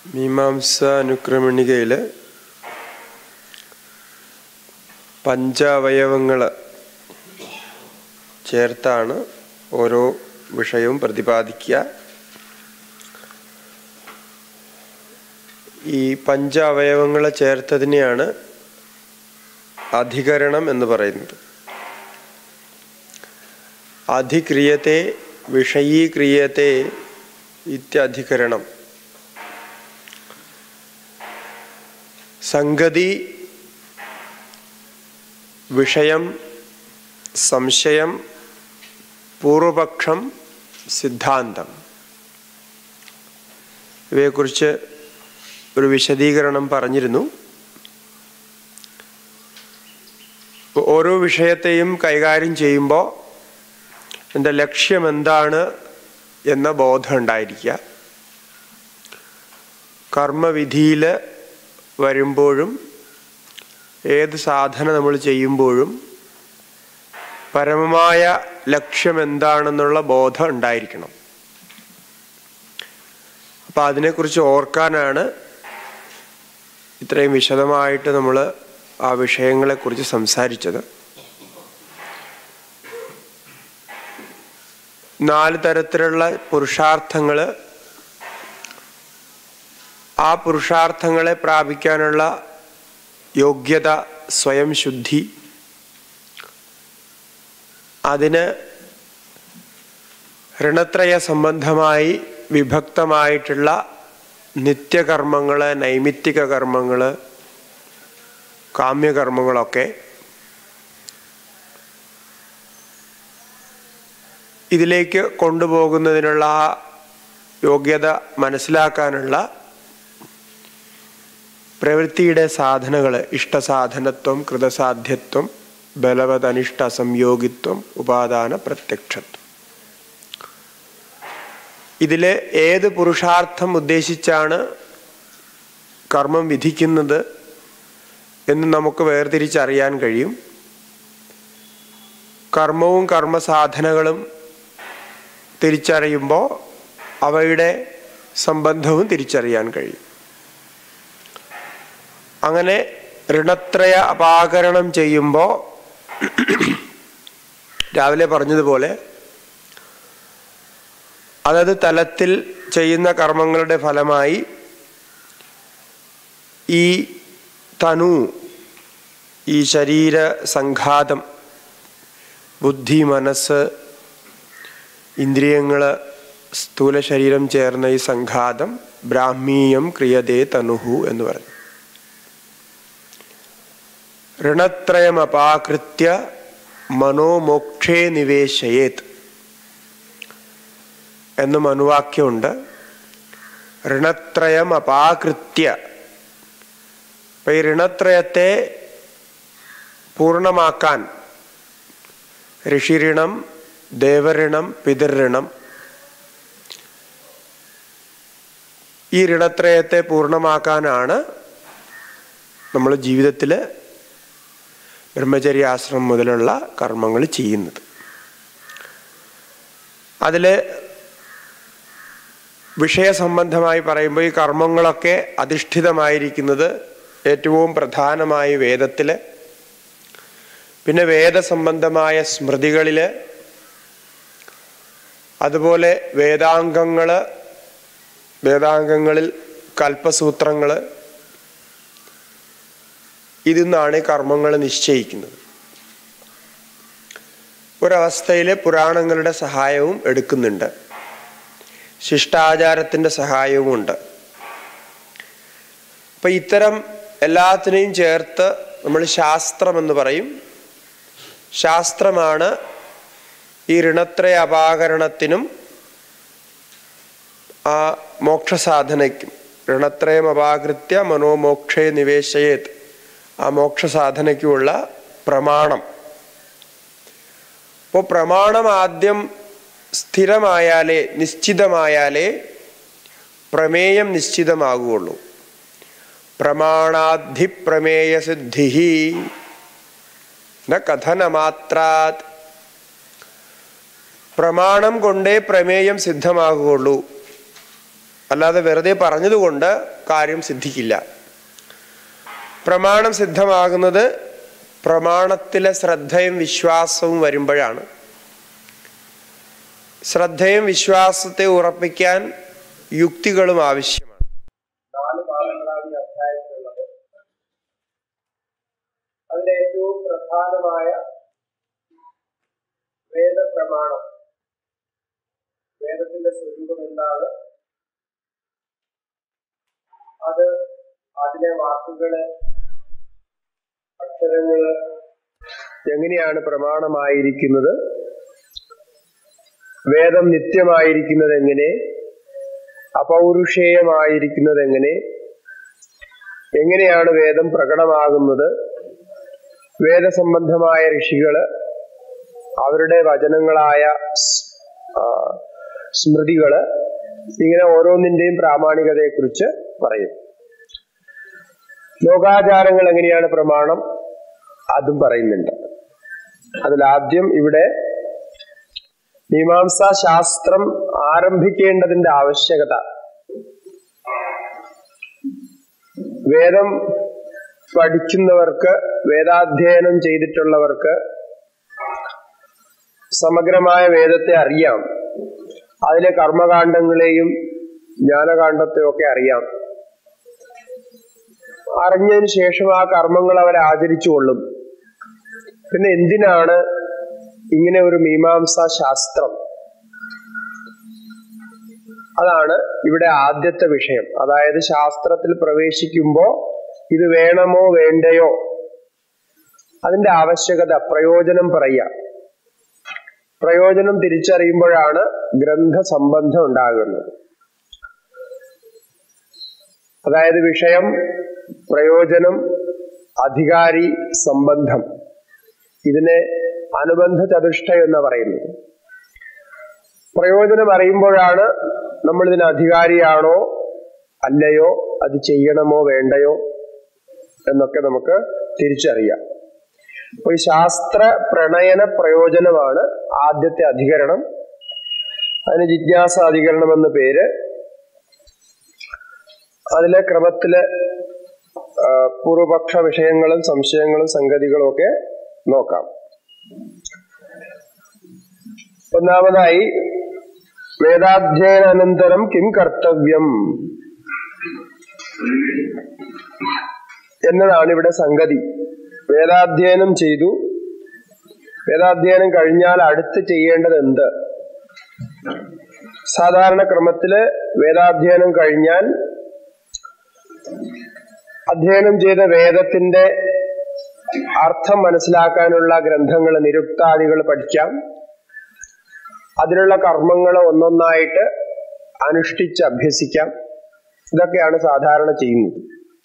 മീമാംസ അനുക്രമണികയിൽ പഞ്ചാവയവങ്ങൾ ചേർത്താണ് ഓരോ വിഷയവും പ്രതിപാദിക്കുക ഈ പഞ്ചാവയവങ്ങളെ ചേർത്തതിനെയാണ് അധികരണം എന്ന് പറയുന്നത് അധിക്രിയത്തെ വിഷയീക്രിയത്തെ ഇത്യധികരണം സംഗതി വിഷയം സംശയം പൂർവപക്ഷം സിദ്ധാന്തം ഇവയെക്കുറിച്ച് ഒരു വിശദീകരണം പറഞ്ഞിരുന്നു ഓരോ വിഷയത്തെയും കൈകാര്യം ചെയ്യുമ്പോൾ എൻ്റെ ലക്ഷ്യം എന്താണ് എന്ന ബോധം ഉണ്ടായിരിക്കുക കർമ്മവിധിയിൽ വരുമ്പോഴും ഏത് സാധന നമ്മൾ ചെയ്യുമ്പോഴും പരമമായ ലക്ഷ്യം എന്താണെന്നുള്ള ബോധം ഉണ്ടായിരിക്കണം അപ്പം അതിനെക്കുറിച്ച് ഓർക്കാനാണ് ഇത്രയും വിശദമായിട്ട് നമ്മൾ ആ വിഷയങ്ങളെക്കുറിച്ച് സംസാരിച്ചത് നാല് തരത്തിലുള്ള പുരുഷാർത്ഥങ്ങൾ ആ പുരുഷാർത്ഥങ്ങളെ പ്രാപിക്കാനുള്ള യോഗ്യത സ്വയം ശുദ്ധി അതിന് ഋണത്രയ സംബന്ധമായി വിഭക്തമായിട്ടുള്ള നിത്യകർമ്മങ്ങൾ നൈമിത്തിക കർമ്മങ്ങൾ കാമ്യകർമ്മങ്ങളൊക്കെ ഇതിലേക്ക് കൊണ്ടുപോകുന്നതിനുള്ള ആ യോഗ്യത മനസ്സിലാക്കാനുള്ള പ്രവൃത്തിയുടെ സാധനകൾ ഇഷ്ടസാധനത്വം കൃതസാധ്യത്വം ബലവതനിഷ്ഠ സംയോഗിത്വം ഉപാദാന പ്രത്യക്ഷത്വം ഇതിൽ ഏത് പുരുഷാർത്ഥം ഉദ്ദേശിച്ചാണ് കർമ്മം വിധിക്കുന്നത് എന്ന് നമുക്ക് വേർതിരിച്ചറിയാൻ കഴിയും കർമ്മവും കർമ്മസാധനകളും തിരിച്ചറിയുമ്പോൾ അവയുടെ സംബന്ധവും തിരിച്ചറിയാൻ കഴിയും അങ്ങനെ ഋണത്രയ അപാകരണം ചെയ്യുമ്പോൾ രാവിലെ പറഞ്ഞതുപോലെ അതത് തലത്തിൽ ചെയ്യുന്ന കർമ്മങ്ങളുടെ ഫലമായി ഈ തനു ഈ ശരീര സംഘാതം ബുദ്ധി മനസ്സ് ഇന്ദ്രിയങ്ങൾ സ്ഥൂല ശരീരം ചേർന്ന ഈ സംഘാതം ബ്രാഹ്മീയം ക്രിയതേ തനുഹു എന്ന് പറഞ്ഞു ഋണത്രയമപാകൃത്യ മനോമോക്ഷേ നിവേശയേത് എന്നും അനുവാക്യമുണ്ട് ഋണത്രയം അപാകൃത്യ അപ്പം ഈ ഋണത്രയത്തെ പൂർണ്ണമാക്കാൻ ഋഷിഋണം ദേവഋണം പിതൃഋണം ഈ ഋണത്രയത്തെ പൂർണ്ണമാക്കാനാണ് നമ്മൾ ജീവിതത്തിൽ ബ്രഹ്മചര്യാശ്രമം മുതലുള്ള കർമ്മങ്ങൾ ചെയ്യുന്നത് അതിൽ വിഷയസംബന്ധമായി പറയുമ്പോൾ ഈ കർമ്മങ്ങളൊക്കെ അധിഷ്ഠിതമായിരിക്കുന്നത് ഏറ്റവും പ്രധാനമായി വേദത്തിൽ പിന്നെ വേദസംബന്ധമായ സ്മൃതികളിൽ അതുപോലെ വേദാംഗങ്ങൾ വേദാംഗങ്ങളിൽ കൽപ്പസൂത്രങ്ങൾ ഇതിൽ നിന്നാണ് കർമ്മങ്ങൾ നിശ്ചയിക്കുന്നത് ഒരവസ്ഥയിൽ പുരാണങ്ങളുടെ സഹായവും എടുക്കുന്നുണ്ട് ശിഷ്ടാചാരത്തിൻ്റെ സഹായവും ഉണ്ട് അപ്പം ഇത്തരം എല്ലാത്തിനെയും ചേർത്ത് നമ്മൾ ശാസ്ത്രം എന്ന് പറയും ശാസ്ത്രമാണ് ഈ ഋണത്രയ അപാകരണത്തിനും ആ മോക്ഷസാധനയ്ക്കും ഋണത്രയം അപാകൃത്യ മനോമോക്ഷേ നിവേശയേത് ആ മോക്ഷസാധനയ്ക്കുമുള്ള പ്രമാണം അപ്പോൾ പ്രമാണം ആദ്യം സ്ഥിരമായാലേ നിശ്ചിതമായാലേ പ്രമേയം നിശ്ചിതമാകുകയുള്ളൂ പ്രമാണാധി പ്രമേയ സിദ്ധി ന കഥനമാത്രാത് പ്രമാണം കൊണ്ടേ പ്രമേയം സിദ്ധമാകുകയുള്ളൂ അല്ലാതെ വെറുതെ പറഞ്ഞതുകൊണ്ട് കാര്യം സിദ്ധിക്കില്ല പ്രമാണം സിദ്ധമാകുന്നത് പ്രമാണത്തിലെ ശ്രദ്ധയും വിശ്വാസവും വരുമ്പോഴാണ് ശ്രദ്ധയും വിശ്വാസത്തെ ഉറപ്പിക്കാൻ യുക്തികളും ആവശ്യമാണ് നാല് ഭാഗങ്ങളാണ് ഈ അധ്യായത്തിലുള്ളത് അതിൽ ഏറ്റവും പ്രധാനമായ വേദപ്രമാണം വേദത്തിന്റെ സ്വരൂപം എന്താണ് അത് അതിലെ വാക്കുകള് അക്ഷരങ്ങള് എങ്ങനെയാണ് പ്രമാണമായിരിക്കുന്നത് വേദം നിത്യമായിരിക്കുന്നത് എങ്ങനെ അപൗരുഷേയമായിരിക്കുന്നത് എങ്ങനെ എങ്ങനെയാണ് വേദം പ്രകടമാകുന്നത് വേദസംബന്ധമായ ഋഷികള് അവരുടെ വചനങ്ങളായ സ്മൃതികള് ഇങ്ങനെ ഓരോന്നിന്റെയും പ്രാമാണികതയെക്കുറിച്ച് പറയും ലോകാചാരങ്ങൾ എങ്ങനെയാണ് പ്രമാണം അതും പറയുന്നുണ്ട് അതിലാദ്യം ഇവിടെ മീമാംസാ ശാസ്ത്രം ആരംഭിക്കേണ്ടതിന്റെ ആവശ്യകത വേദം പഠിക്കുന്നവർക്ക് വേദാധ്യയനം ചെയ്തിട്ടുള്ളവർക്ക് സമഗ്രമായ വേദത്തെ അറിയാം അതിലെ കർമ്മകാണ്ഡങ്ങളെയും ജ്ഞാനകാണ്ഡത്തെയും ഒക്കെ അറിയാം അറിഞ്ഞതിന് ശേഷം ആ കർമ്മങ്ങൾ അവർ ആചരിച്ചു കൊള്ളും പിന്നെ എന്തിനാണ് ഇങ്ങനെ ഒരു മീമാംസാ ശാസ്ത്രം അതാണ് ഇവിടെ ആദ്യത്തെ വിഷയം അതായത് ശാസ്ത്രത്തിൽ പ്രവേശിക്കുമ്പോ ഇത് വേണമോ വേണ്ടയോ അതിന്റെ ആവശ്യകത പ്രയോജനം പറയുക പ്രയോജനം തിരിച്ചറിയുമ്പോഴാണ് ഗ്രന്ഥസംബന്ധം ഉണ്ടാകുന്നത് അതായത് വിഷയം പ്രയോജനം അധികാരി സംബന്ധം ഇതിനെ അനുബന്ധ ചതുഷ്ട എന്ന് പറയുന്നത് പ്രയോജനം അറിയുമ്പോഴാണ് നമ്മൾ ഇതിന് അധികാരിയാണോ അല്ലയോ അത് ചെയ്യണമോ വേണ്ടയോ എന്നൊക്കെ നമുക്ക് തിരിച്ചറിയാം അപ്പൊ ഈ ശാസ്ത്ര പ്രണയന പ്രയോജനമാണ് ആദ്യത്തെ അധികരണം അതിന് ജിജ്ഞാസ അധികരണം എന്ന പേര് അതിലെ ക്രമത്തിലെ പൂർവപക്ഷ വിഷയങ്ങളും സംശയങ്ങളും സംഗതികളും ഒക്കെ നോക്കാം ഒന്നാമതായി വേദാധ്യയനാനന്തരം കിം കർത്തവ്യം എന്നതാണ് ഇവിടെ സംഗതി വേദാധ്യയനം ചെയ്തു വേദാധ്യയനം കഴിഞ്ഞാൽ അടുത്ത് ചെയ്യേണ്ടത് എന്ത് സാധാരണ ക്രമത്തില് വേദാധ്യയനം കഴിഞ്ഞാൽ അധ്യയനം ചെയ്ത വേദത്തിന്റെ അർത്ഥം മനസ്സിലാക്കാനുള്ള ഗ്രന്ഥങ്ങൾ നിരുക്താദികൾ പഠിക്കാം അതിനുള്ള കർമ്മങ്ങൾ ഒന്നൊന്നായിട്ട് അനുഷ്ഠിച്ച് അഭ്യസിക്കാം ഇതൊക്കെയാണ് സാധാരണ ചെയ്യുന്നത്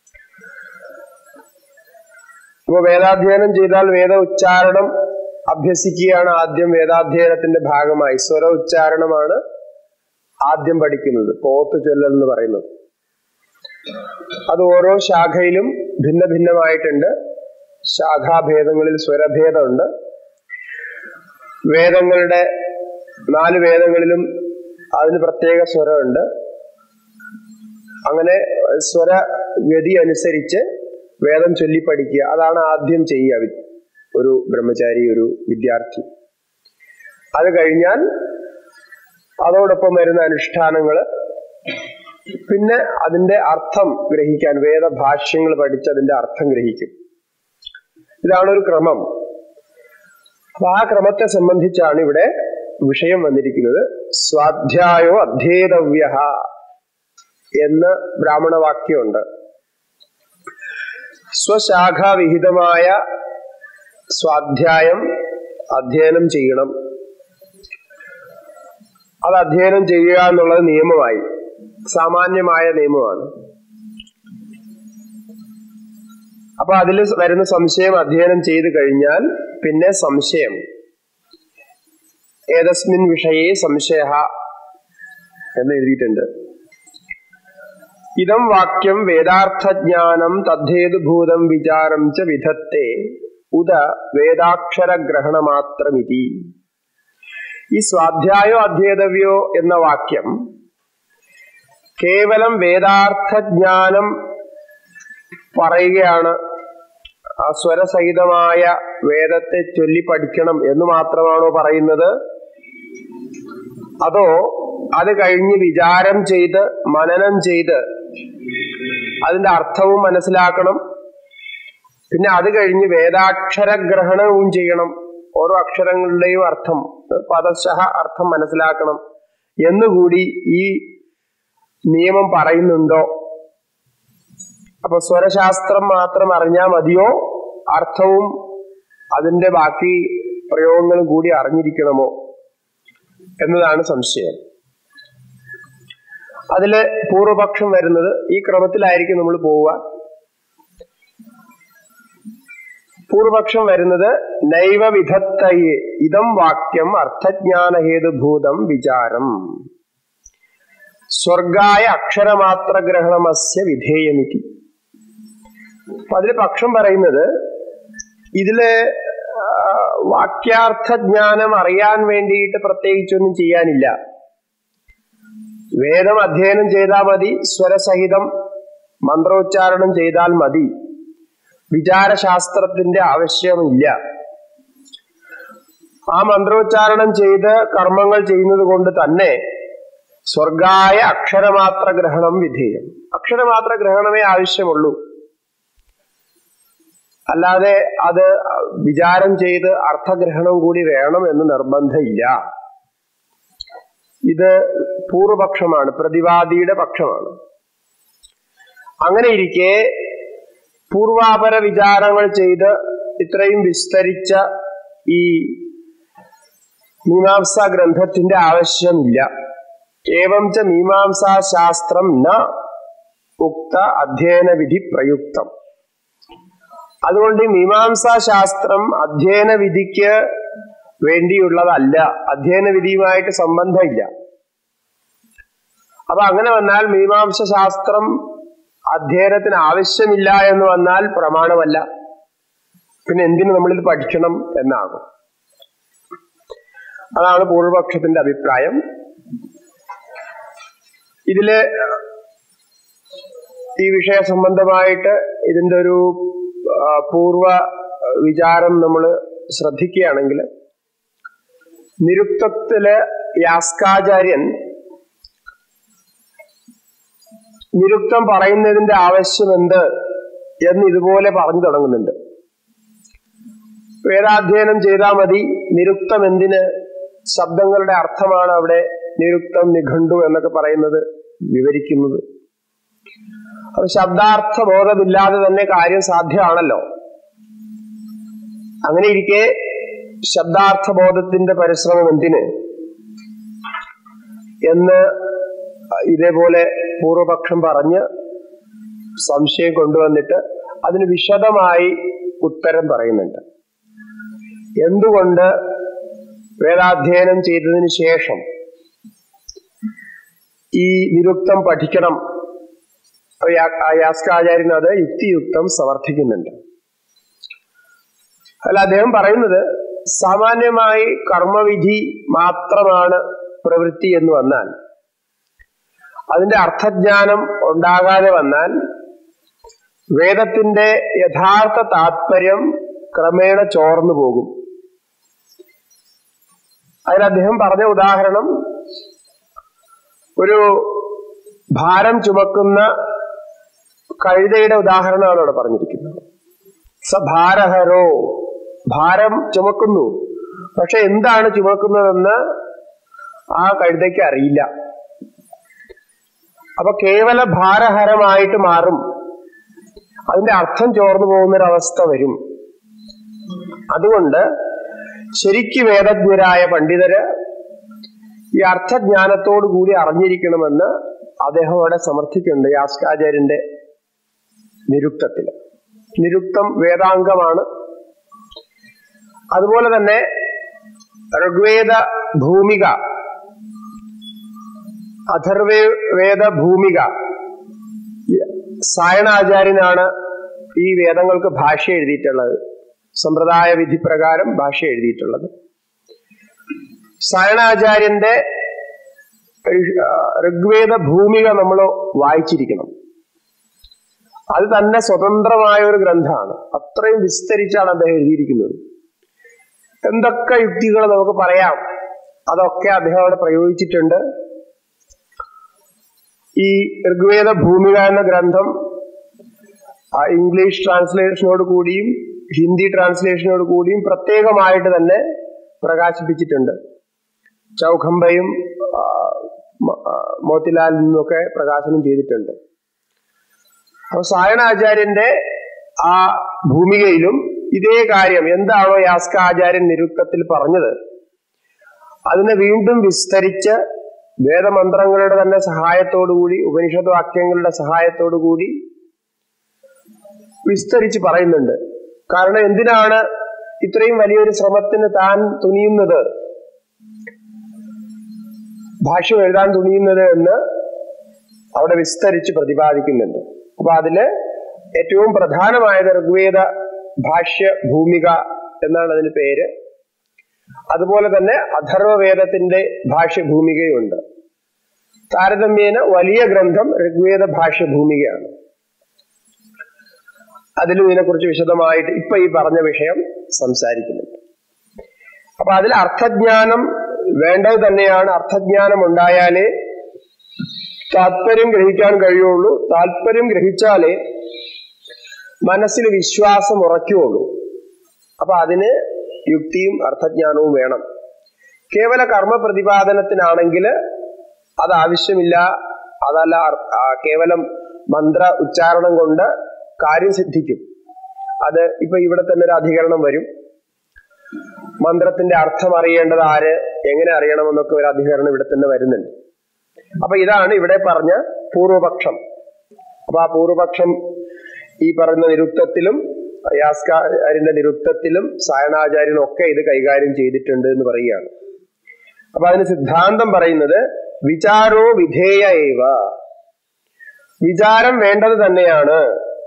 ഇപ്പൊ വേദാധ്യയനം ചെയ്താൽ വേദ ഉച്ചാരണം അഭ്യസിക്കുകയാണ് ആദ്യം വേദാധ്യയനത്തിന്റെ ഭാഗമായി സ്വര ഉച്ചാരണമാണ് ആദ്യം പഠിക്കുന്നത് പോത്ത് ചൊല്ലൽ എന്ന് പറയുന്നത് അത് ഓരോ ശാഖയിലും ഭിന്ന ഭിന്നമായിട്ടുണ്ട് ശാഖാഭേദങ്ങളിൽ സ്വരഭേദമുണ്ട് വേദങ്ങളുടെ നാല് വേദങ്ങളിലും അതിന് പ്രത്യേക സ്വരമുണ്ട് അങ്ങനെ സ്വരഗതി അനുസരിച്ച് വേദം ചൊല്ലി പഠിക്കുക അതാണ് ആദ്യം ചെയ്യുക ഒരു ബ്രഹ്മചാരി ഒരു വിദ്യാർത്ഥി അത് കഴിഞ്ഞാൽ അതോടൊപ്പം വരുന്ന അനുഷ്ഠാനങ്ങള് പിന്നെ അതിന്റെ അർത്ഥം ഗ്രഹിക്കാൻ വേദഭാഷ്യങ്ങൾ പഠിച്ച് അതിന്റെ അർത്ഥം ഗ്രഹിക്കും ഇതാണ് ഒരു ക്രമം അപ്പൊ ആ ക്രമത്തെ സംബന്ധിച്ചാണ് ഇവിടെ വിഷയം വന്നിരിക്കുന്നത് സ്വാധ്യായോ അധ്യേതവ്യ എന്ന് ബ്രാഹ്മണവാക്യമുണ്ട് സ്വശാഖാവിഹിതമായ സ്വാധ്യായം അധ്യയനം ചെയ്യണം അത് അധ്യയനം ചെയ്യുക എന്നുള്ളത് നിയമമായി സാമാന്യമായ നിയമമാണ് അപ്പൊ അതിൽ വരുന്ന സംശയം അധ്യയനം ചെയ്തു കഴിഞ്ഞാൽ പിന്നെ സംശയം ഏതസ്മിൻ വിഷയേ സംശയ എന്ന് എഴുതിയിട്ടുണ്ട് ഇതം വാക്യം വേദാർത്ഥജ്ഞാനം തദ്ദേതുഭൂതം വിചാരം ച വിധത്തെ ഉദ വേദാക്ഷരഗ്രഹണമാത്രമിതി ഈ സ്വാധ്യായോ അധ്യേതവ്യോ എന്ന വാക്യം കേവലം വേദാർത്ഥജ്ഞാനം പറയുകയാണ് ആ സ്വരസഹിതമായ വേദത്തെ ചൊല്ലി പഠിക്കണം എന്ന് മാത്രമാണോ പറയുന്നത് അതോ അത് കഴിഞ്ഞ് വിചാരം ചെയ്ത് മനനം ചെയ്ത് അതിന്റെ അർത്ഥവും മനസ്സിലാക്കണം പിന്നെ അത് കഴിഞ്ഞ് വേദാക്ഷര ഗ്രഹണവും ചെയ്യണം ഓരോ അക്ഷരങ്ങളുടെയും അർത്ഥം പദശഃ അർത്ഥം മനസ്സിലാക്കണം എന്നുകൂടി ഈ നിയമം പറയുന്നുണ്ടോ അപ്പൊ സ്വരശാസ്ത്രം മാത്രം അറിഞ്ഞാൽ മതിയോ അർത്ഥവും അതിന്റെ ബാക്കി പ്രയോഗങ്ങളും കൂടി അറിഞ്ഞിരിക്കണമോ എന്നതാണ് സംശയം അതില് പൂർവപക്ഷം വരുന്നത് ഈ ക്രമത്തിലായിരിക്കും നമ്മൾ പോവുക പൂർവപക്ഷം വരുന്നത് നൈവ വിധത്തയെ ഇതം വാക്യം അർത്ഥജ്ഞാനഹേതുഭൂതം വിചാരം സ്വർഗായ അക്ഷരമാത്ര ഗ്രഹണമസ്യ വിധേയമിതി അപ്പൊ അതില് പക്ഷം പറയുന്നത് ഇതില് വാക്യാർത്ഥ ജ്ഞാനം അറിയാൻ വേണ്ടിയിട്ട് പ്രത്യേകിച്ചൊന്നും ചെയ്യാനില്ല വേദം അധ്യയനം ചെയ്താൽ മതി സ്വരസഹിതം മന്ത്രോച്ചാരണം ചെയ്താൽ മതി വിചാരശാസ്ത്രത്തിന്റെ ആവശ്യമില്ല ആ മന്ത്രോച്ചാരണം ചെയ്ത് കർമ്മങ്ങൾ ചെയ്യുന്നത് കൊണ്ട് തന്നെ സ്വർഗായ അക്ഷരമാത്ര ഗ്രഹണം വിധേയം അക്ഷരമാത്ര ഗ്രഹണമേ ആവശ്യമുള്ളൂ അല്ലാതെ അത് വിചാരം ചെയ്ത് അർത്ഥഗ്രഹണം കൂടി വേണം എന്ന് നിർബന്ധമില്ല ഇത് പൂർവപക്ഷമാണ് പ്രതിവാദിയുടെ പക്ഷമാണ് അങ്ങനെ ഇരിക്കെ പൂർവാപര വിചാരങ്ങൾ ചെയ്ത് ഇത്രയും വിസ്തരിച്ച ഈ മീമാംസാ ഗ്രന്ഥത്തിന്റെ ആവശ്യമില്ല ഏവം ച മീമാംസാ ശാസ്ത്രം ന ഉക്ത അധ്യയന വിധി പ്രയുക്തം അതുകൊണ്ട് ഈ മീമാംസാ ശാസ്ത്രം അധ്യയന വിധിക്ക് വേണ്ടിയുള്ളതല്ല അധ്യയന വിധിയുമായിട്ട് സംബന്ധമില്ല അപ്പൊ അങ്ങനെ വന്നാൽ മീമാംസ ശാസ്ത്രം അധ്യയനത്തിന് ആവശ്യമില്ല എന്ന് വന്നാൽ പ്രമാണമല്ല പിന്നെ എന്തിനു നമ്മളിത് പഠിക്കണം എന്നാകും അതാണ് പൂർവപക്ഷത്തിന്റെ അഭിപ്രായം ഇതില് ഈ വിഷയ സംബന്ധമായിട്ട് ഇതിന്റെ ഒരു പൂർവ വിചാരം നമ്മൾ ശ്രദ്ധിക്കുകയാണെങ്കിൽ നിരുക്തത്തില് യാസ്കാചാര്യൻ നിരുക്തം പറയുന്നതിന്റെ ആവശ്യം എന്ത് എന്ന് ഇതുപോലെ പറഞ്ഞു തുടങ്ങുന്നുണ്ട് വേദാധ്യയനം ചെയ്താൽ മതി നിരുക്തം എന്തിന് ശബ്ദങ്ങളുടെ അർത്ഥമാണ് അവിടെ നിരുക്തം നിഘണ്ടു എന്നൊക്കെ പറയുന്നത് വിവരിക്കുന്നത് അപ്പൊ ശബ്ദാർത്ഥ ബോധമില്ലാതെ തന്നെ കാര്യം സാധ്യമാണല്ലോ അങ്ങനെ ഇരിക്കെ ശബ്ദാർത്ഥ ബോധത്തിന്റെ പരിശ്രമം എന്തിന് എന്ന് ഇതേപോലെ പൂർവപക്ഷം പറഞ്ഞ് സംശയം കൊണ്ടുവന്നിട്ട് അതിന് വിശദമായി ഉത്തരം പറയുന്നുണ്ട് എന്തുകൊണ്ട് വേദാധ്യയനം ചെയ്തതിന് ശേഷം ഈ നിരുക്തം പഠിക്കണം യാസ്കാചാര്യൻ അത് യുക്തിയുക്തം സമർത്ഥിക്കുന്നുണ്ട് അല്ല അദ്ദേഹം പറയുന്നത് സാമാന്യമായി കർമ്മവിധി മാത്രമാണ് പ്രവൃത്തി എന്ന് വന്നാൽ അതിന്റെ അർത്ഥജ്ഞാനം ഉണ്ടാകാതെ വന്നാൽ വേദത്തിന്റെ യഥാർത്ഥ താത്പര്യം ക്രമേണ ചോർന്നു പോകും അതിൽ അദ്ദേഹം പറഞ്ഞ ഉദാഹരണം ഒരു ഭാരം ചുമക്കുന്ന കഴുതയുടെ ഉദാഹരണമാണ് അവിടെ പറഞ്ഞിരിക്കുന്നത് സഭാരഹരോ ഭാരം ചുമക്കുന്നു പക്ഷെ എന്താണ് ചുമക്കുന്നതെന്ന് ആ കഴുതയ്ക്ക് അറിയില്ല അപ്പൊ കേവല ഭാരഹരമായിട്ട് മാറും അതിന്റെ അർത്ഥം ചോർന്നു പോകുന്നൊരവസ്ഥ വരും അതുകൊണ്ട് ശരിക്ക് വേദജ്ഞരായ പണ്ഡിതര് ഈ അർത്ഥജ്ഞാനത്തോടു കൂടി അറിഞ്ഞിരിക്കണമെന്ന് അദ്ദേഹം അവിടെ സമർത്ഥിക്കുന്നുണ്ട് യാസ്കാചാര്യന്റെ നിരുക്തത്തിൽ നിരുക്തം വേദാംഗമാണ് അതുപോലെ തന്നെ ഋഗ്വേദ ഭൂമിക അഥർവേ വേദ ഭൂമിക സായണാചാര്യനാണ് ഈ വേദങ്ങൾക്ക് ഭാഷ എഴുതിയിട്ടുള്ളത് സമ്പ്രദായ വിധി പ്രകാരം ഭാഷ എഴുതിയിട്ടുള്ളത് സായണാചാര്യന്റെ ഋഗ്വേദ ഭൂമിക നമ്മൾ വായിച്ചിരിക്കണം അത് തന്നെ സ്വതന്ത്രമായ ഒരു ഗ്രന്ഥമാണ് അത്രയും വിസ്തരിച്ചാണ് അദ്ദേഹം എഴുതിയിരിക്കുന്നത് എന്തൊക്കെ യുക്തികൾ നമുക്ക് പറയാം അതൊക്കെ അദ്ദേഹം അവിടെ പ്രയോഗിച്ചിട്ടുണ്ട് ഈ ഋഗ്വേദ ഭൂമിക എന്ന ഗ്രന്ഥം ഇംഗ്ലീഷ് ട്രാൻസ്ലേഷനോട് കൂടിയും ഹിന്ദി ട്രാൻസ്ലേഷനോട് കൂടിയും പ്രത്യേകമായിട്ട് തന്നെ പ്രകാശിപ്പിച്ചിട്ടുണ്ട് ചൗഖംബയും മോത്തിലാലിൽ നിന്നൊക്കെ പ്രകാശനം ചെയ്തിട്ടുണ്ട് അപ്പൊ സായണാചാര്യന്റെ ആ ഭൂമികയിലും ഇതേ കാര്യം എന്താണോ യാസ്കാചാര്യൻ നിരുക്തത്തിൽ പറഞ്ഞത് അതിനെ വീണ്ടും വിസ്തരിച്ച് വേദമന്ത്രങ്ങളുടെ തന്നെ സഹായത്തോടുകൂടി ഉപനിഷത്ത് വാക്യങ്ങളുടെ സഹായത്തോടുകൂടി വിസ്തരിച്ച് പറയുന്നുണ്ട് കാരണം എന്തിനാണ് ഇത്രയും വലിയൊരു ശ്രമത്തിന് താൻ തുനിയുന്നത് ഭാഷ്യം എഴുതാൻ തുനിയുന്നത് എന്ന് അവിടെ വിസ്തരിച്ച് പ്രതിപാദിക്കുന്നുണ്ട് അപ്പൊ അതില് ഏറ്റവും പ്രധാനമായത് ഋഗ്വേദ ഭാഷ്യ ഭൂമിക എന്നാണ് അതിന് പേര് അതുപോലെ തന്നെ അഥർവവേദത്തിന്റെ ഭാഷ്യ ഭൂമികയുണ്ട് താരതമ്യേന വലിയ ഗ്രന്ഥം ഋഗ്വേദ ഭാഷ്യ ഭൂമികയാണ് അതിലും ഇതിനെക്കുറിച്ച് വിശദമായിട്ട് ഇപ്പൊ ഈ പറഞ്ഞ വിഷയം സംസാരിക്കുന്നുണ്ട് അപ്പൊ അതിൽ അർത്ഥജ്ഞാനം വേണ്ടത് തന്നെയാണ് അർത്ഥജ്ഞാനം ഉണ്ടായാലേ താല്പര്യം ഗ്രഹിക്കാൻ കഴിയുള്ളൂ താല്പര്യം ഗ്രഹിച്ചാലേ മനസ്സിൽ വിശ്വാസം ഉറയ്ക്കുള്ളൂ അപ്പൊ അതിന് യുക്തിയും അർത്ഥജ്ഞാനവും വേണം കേവല കർമ്മ പ്രതിപാദനത്തിനാണെങ്കിൽ അത് ആവശ്യമില്ല അതല്ല കേവലം മന്ത്ര ഉച്ചാരണം കൊണ്ട് കാര്യം സിദ്ധിക്കും അത് ഇപ്പൊ ഇവിടെ തന്നെ ഒരു അധികരണം വരും മന്ത്രത്തിന്റെ അർത്ഥം അറിയേണ്ടത് ആര് എങ്ങനെ അറിയണമെന്നൊക്കെ ഒരു അധികരണം ഇവിടെ തന്നെ വരുന്നുണ്ട് അപ്പൊ ഇതാണ് ഇവിടെ പറഞ്ഞ പൂർവപക്ഷം അപ്പൊ ആ പൂർവപക്ഷം ഈ പറയുന്ന നിരുക്തത്തിലും യാസ്കാരിന്റെ നിരുക്തത്തിലും സായണാചാര്യനും ഒക്കെ ഇത് കൈകാര്യം ചെയ്തിട്ടുണ്ട് എന്ന് പറയുകയാണ് അപ്പൊ അതിന് സിദ്ധാന്തം പറയുന്നത് വിചാരോ വിധേയ ഏവ വിചാരം വേണ്ടത് തന്നെയാണ്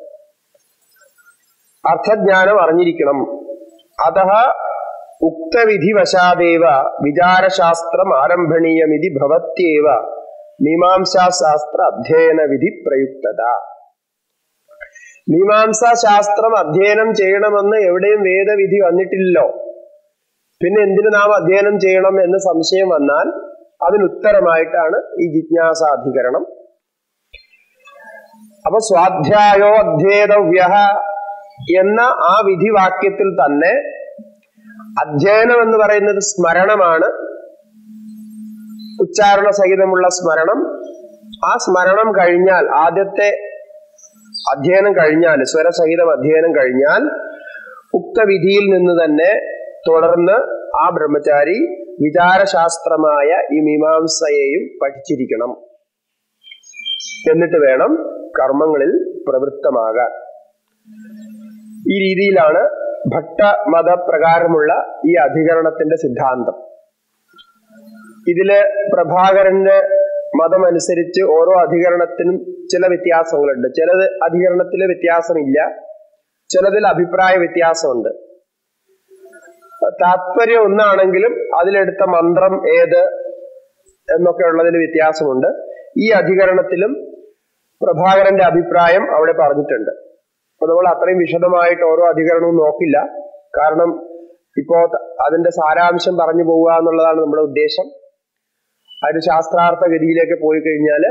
അർത്ഥജ്ഞാനം അറിഞ്ഞിരിക്കണം അത ഉക്തവിധിവശാദേവ വിചാരശാസ്ത്രം ആരംഭണീയമിതി ഭവത്യേവ മീമാംസാശാസ്ത്ര അധ്യയന വിധി പ്രയുക്തത മീമാംസാ ശാസ്ത്രം അധ്യയനം ചെയ്യണമെന്ന് എവിടെയും വേദവിധി വന്നിട്ടില്ലല്ലോ പിന്നെ എന്തിനു നാം അധ്യയനം ചെയ്യണം എന്ന് സംശയം വന്നാൽ അതിനുത്തരമായിട്ടാണ് ഈ ജിജ്ഞാസാധികരണം അപ്പൊ സ്വാധ്യായോ അധ്യേതവ്യ എന്ന ആ വിധിവാക്യത്തിൽ തന്നെ അധ്യയനം എന്ന് പറയുന്നത് സ്മരണമാണ് ഉച്ചാരണ സഹിതമുള്ള സ്മരണം ആ സ്മരണം കഴിഞ്ഞാൽ ആദ്യത്തെ അധ്യയനം കഴിഞ്ഞാൽ സ്വരസഹിതം അധ്യയനം കഴിഞ്ഞാൽ ഉക്തവിധിയിൽ നിന്ന് തന്നെ തുടർന്ന് ആ ബ്രഹ്മചാരി വിചാരശാസ്ത്രമായ ഈ മീമാംസയെയും പഠിച്ചിരിക്കണം എന്നിട്ട് വേണം കർമ്മങ്ങളിൽ പ്രവൃത്തമാകാൻ ഈ രീതിയിലാണ് ഭട്ടമതപ്രകാരമുള്ള ഈ അധികരണത്തിന്റെ സിദ്ധാന്തം ഇതില് പ്രഭാകരന്റെ മതമനുസരിച്ച് ഓരോ അധികരണത്തിനും ചില വ്യത്യാസങ്ങളുണ്ട് ചിലത് അധികരണത്തില് വ്യത്യാസമില്ല ചിലതിൽ അഭിപ്രായ വ്യത്യാസമുണ്ട് താത്പര്യം ഒന്നാണെങ്കിലും അതിലെടുത്ത മന്ത്രം ഏത് എന്നൊക്കെ ഉള്ളതിൽ വ്യത്യാസമുണ്ട് ഈ അധികരണത്തിലും പ്രഭാകരന്റെ അഭിപ്രായം അവിടെ പറഞ്ഞിട്ടുണ്ട് അപ്പൊ നമ്മൾ അത്രയും വിശദമായിട്ട് ഓരോ അധികരണവും നോക്കില്ല കാരണം ഇപ്പോ അതിന്റെ സാരാംശം പറഞ്ഞു പോവുക എന്നുള്ളതാണ് നമ്മുടെ ഉദ്ദേശം അതിന് ശാസ്ത്രാർത്ഥ ഗതിയിലേക്ക് പോയി കഴിഞ്ഞാൽ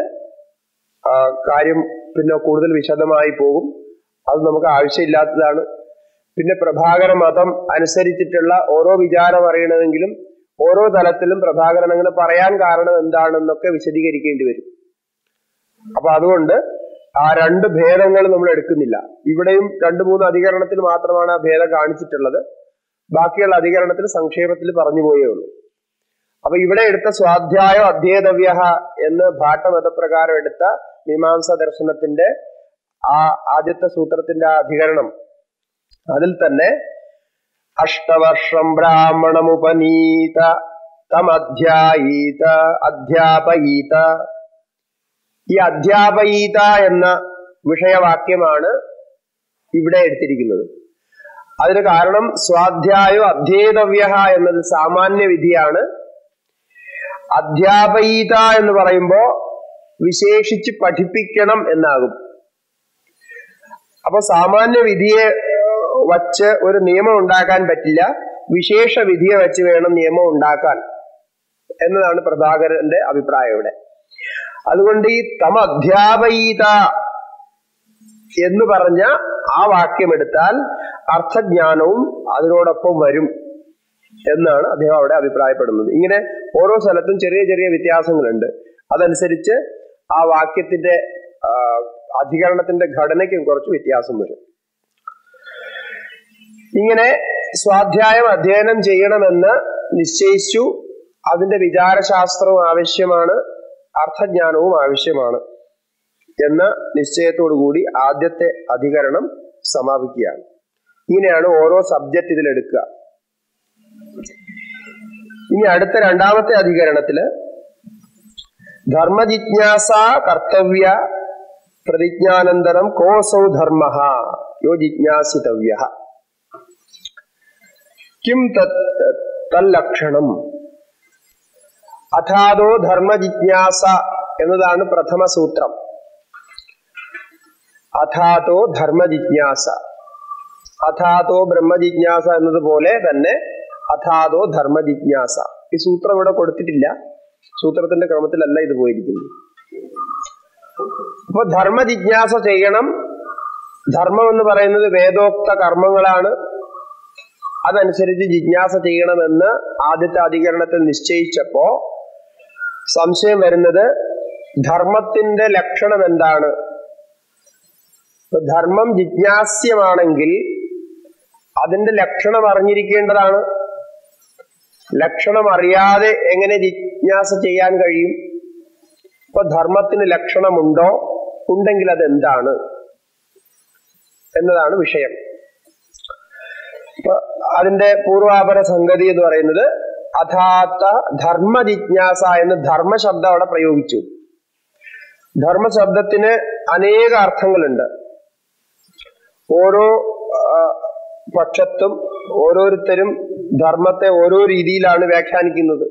കാര്യം പിന്നെ കൂടുതൽ വിശദമായി പോകും അത് നമുക്ക് ആവശ്യമില്ലാത്തതാണ് പിന്നെ പ്രഭാകര മതം അനുസരിച്ചിട്ടുള്ള ഓരോ വിചാരം അറിയണമെങ്കിലും ഓരോ തലത്തിലും പ്രഭാകരൻ അങ്ങനെ പറയാൻ കാരണം എന്താണെന്നൊക്കെ വിശദീകരിക്കേണ്ടി വരും അപ്പൊ അതുകൊണ്ട് ആ രണ്ട് ഭേദങ്ങൾ നമ്മൾ എടുക്കുന്നില്ല ഇവിടെയും രണ്ട് മൂന്ന് അധികരണത്തിൽ മാത്രമാണ് ആ ഭേദം കാണിച്ചിട്ടുള്ളത് ബാക്കിയുള്ള അധികരണത്തിൽ സംക്ഷേപത്തിൽ പറഞ്ഞു പോയേ ഉള്ളൂ അപ്പൊ ഇവിടെ എടുത്ത സ്വാധ്യായോ അധ്യേതവ്യ എന്ന് ഭാട്ടമതപ്രകാരം എടുത്ത മീമാംസ ദർശനത്തിന്റെ ആ ആദ്യത്തെ സൂത്രത്തിന്റെ ആ അധികരണം അതിൽ തന്നെ അഷ്ടവർഷം ബ്രാഹ്മണമുപനീത തമധ്യായീത അധ്യാപയീത ഈ അധ്യാപയീത എന്ന വിഷയവാക്യമാണ് ഇവിടെ എടുത്തിരിക്കുന്നത് അതിന് കാരണം സ്വാധ്യായോ അധ്യേതവ്യ എന്നത് സാമാന്യ വിധിയാണ് അധ്യാപയിത എന്ന് പറയുമ്പോ വിശേഷിച്ച് പഠിപ്പിക്കണം എന്നാകും അപ്പൊ സാമാന്യ വിധിയെ വച്ച് ഒരു നിയമം ഉണ്ടാക്കാൻ പറ്റില്ല വിശേഷ വിധിയെ വെച്ച് വേണം നിയമം ഉണ്ടാക്കാൻ എന്നതാണ് പ്രഭാകരന്റെ അഭിപ്രായം ഇവിടെ അതുകൊണ്ട് ഈ തമ അധ്യാപയിത എന്ന് പറഞ്ഞ ആ വാക്യം എടുത്താൽ അർത്ഥജ്ഞാനവും അതിനോടൊപ്പം വരും എന്നാണ് അദ്ദേഹം അവിടെ അഭിപ്രായപ്പെടുന്നത് ഇങ്ങനെ ഓരോ സ്ഥലത്തും ചെറിയ ചെറിയ വ്യത്യാസങ്ങളുണ്ട് അതനുസരിച്ച് ആ വാക്യത്തിന്റെ ആ, അധികരണത്തിന്റെ ഘടനയ്ക്കും കുറച്ച് വ്യത്യാസം വരും ഇങ്ങനെ സ്വാധ്യായം അധ്യയനം ചെയ്യണമെന്ന് നിശ്ചയിച്ചു അതിന്റെ വിചാരശാസ്ത്രവും ആവശ്യമാണ് അർത്ഥജ്ഞാനവും ആവശ്യമാണ് എന്ന നിശ്ചയത്തോടുകൂടി ആദ്യത്തെ അധികരണം സമാപിക്കുകയാണ് ഇങ്ങനെയാണ് ഓരോ സബ്ജക്റ്റ് ഇതിലെടുക്കുക ഇനി അടുത്ത രണ്ടാമത്തെ അധികരണത്തില് ധർമ്മജിജ്ഞാസ കർത്തവ്യ പ്രതിജ്ഞാനന്തരം കോസൗ ധർമ്മ യോ ജിജ്ഞാസിതവ്യ കിം തത് തല്ലക്ഷണം അഥാതോ ധർമ്മജിജ്ഞാസ എന്നതാണ് പ്രഥമ സൂത്രം അഥാതോ ധർമ്മജിജ്ഞാസ അഥാതോ ബ്രഹ്മജിജ്ഞാസ എന്നതുപോലെ തന്നെ അഥാതോ ധർമ്മജിജ്ഞാസ ഈ സൂത്രം ഇവിടെ കൊടുത്തിട്ടില്ല സൂത്രത്തിന്റെ ക്രമത്തിലല്ല ഇത് പോയിരിക്കുന്നത് അപ്പൊ ധർമ്മജിജ്ഞാസ ചെയ്യണം ധർമ്മം എന്ന് പറയുന്നത് വേദോക്ത കർമ്മങ്ങളാണ് അതനുസരിച്ച് ജിജ്ഞാസ ചെയ്യണമെന്ന് ആദ്യത്തെ അധികരണത്തിൽ നിശ്ചയിച്ചപ്പോ സംശയം വരുന്നത് ധർമ്മത്തിന്റെ ലക്ഷണം എന്താണ് ഇപ്പൊ ധർമ്മം ജിജ്ഞാസ്യമാണെങ്കിൽ അതിന്റെ ലക്ഷണം അറിഞ്ഞിരിക്കേണ്ടതാണ് ലക്ഷണം അറിയാതെ എങ്ങനെ ജിജ്ഞാസ ചെയ്യാൻ കഴിയും ഇപ്പൊ ധർമ്മത്തിന് ലക്ഷണമുണ്ടോ ഉണ്ടെങ്കിൽ അത് എന്താണ് എന്നതാണ് വിഷയം അപ്പൊ അതിന്റെ പൂർവാപര സംഗതി എന്ന് പറയുന്നത് അഥാത്ത ധർമ്മ ജിജ്ഞാസ എന്ന് ധർമ്മശബ്ദം അവിടെ പ്രയോഗിച്ചു ധർമ്മശബ്ദത്തിന് അനേക അർത്ഥങ്ങളുണ്ട് ഓരോ ആ, പക്ഷത്തും ഓരോരുത്തരും ധർമ്മത്തെ ഓരോ രീതിയിലാണ് വ്യാഖ്യാനിക്കുന്നത്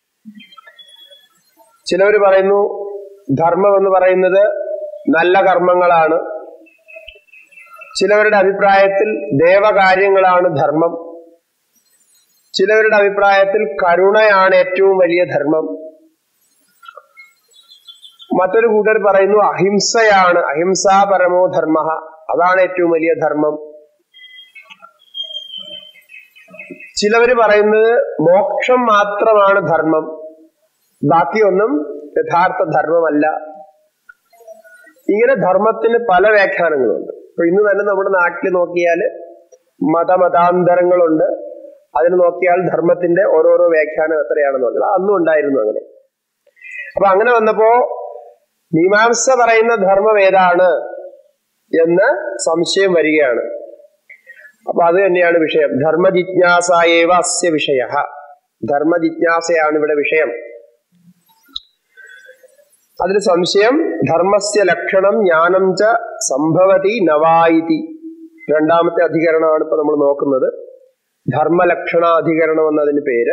ചിലവർ പറയുന്നു ധർമ്മം എന്ന് പറയുന്നത് നല്ല കർമ്മങ്ങളാണ് ചിലവരുടെ അഭിപ്രായത്തിൽ ദേവകാര്യങ്ങളാണ് ധർമ്മം ചിലവരുടെ അഭിപ്രായത്തിൽ കരുണയാണ് ഏറ്റവും വലിയ ധർമ്മം മറ്റൊരു കൂട്ടർ പറയുന്നു അഹിംസയാണ് അഹിംസാ പരമോ ധർമ്മ അതാണ് ഏറ്റവും വലിയ ധർമ്മം ചിലവര് പറയുന്നത് മോക്ഷം മാത്രമാണ് ധർമ്മം ബാക്കിയൊന്നും യഥാർത്ഥ ധർമ്മമല്ല ഇങ്ങനെ ധർമ്മത്തിന് പല വ്യാഖ്യാനങ്ങളുണ്ട് ഇപ്പൊ ഇന്ന് തന്നെ നമ്മുടെ നാട്ടിൽ നോക്കിയാൽ മതമതാന്തരങ്ങളുണ്ട് അതിന് നോക്കിയാൽ ധർമ്മത്തിന്റെ ഓരോരോ വ്യാഖ്യാനം എത്രയാണെന്ന് പറഞ്ഞാൽ അന്നും ഉണ്ടായിരുന്നു അങ്ങനെ അപ്പൊ അങ്ങനെ വന്നപ്പോ മീമാംസ പറയുന്ന ധർമ്മം ഏതാണ് എന്ന് സംശയം വരികയാണ് അപ്പൊ അത് തന്നെയാണ് വിഷയം ധർമ്മജിജ്ഞാസായേവ അസ്യ വിഷയ ധർമ്മജിജ്ഞാസയാണ് ഇവിടെ വിഷയം അതിന് സംശയം ധർമ്മസ്യ ലക്ഷണം ജ്ഞാനം ച സംഭവതി നവായിതി രണ്ടാമത്തെ അധികരണമാണ് ഇപ്പൊ നമ്മൾ നോക്കുന്നത് ധർമ്മലക്ഷണാധികരണം എന്നതിന് പേര്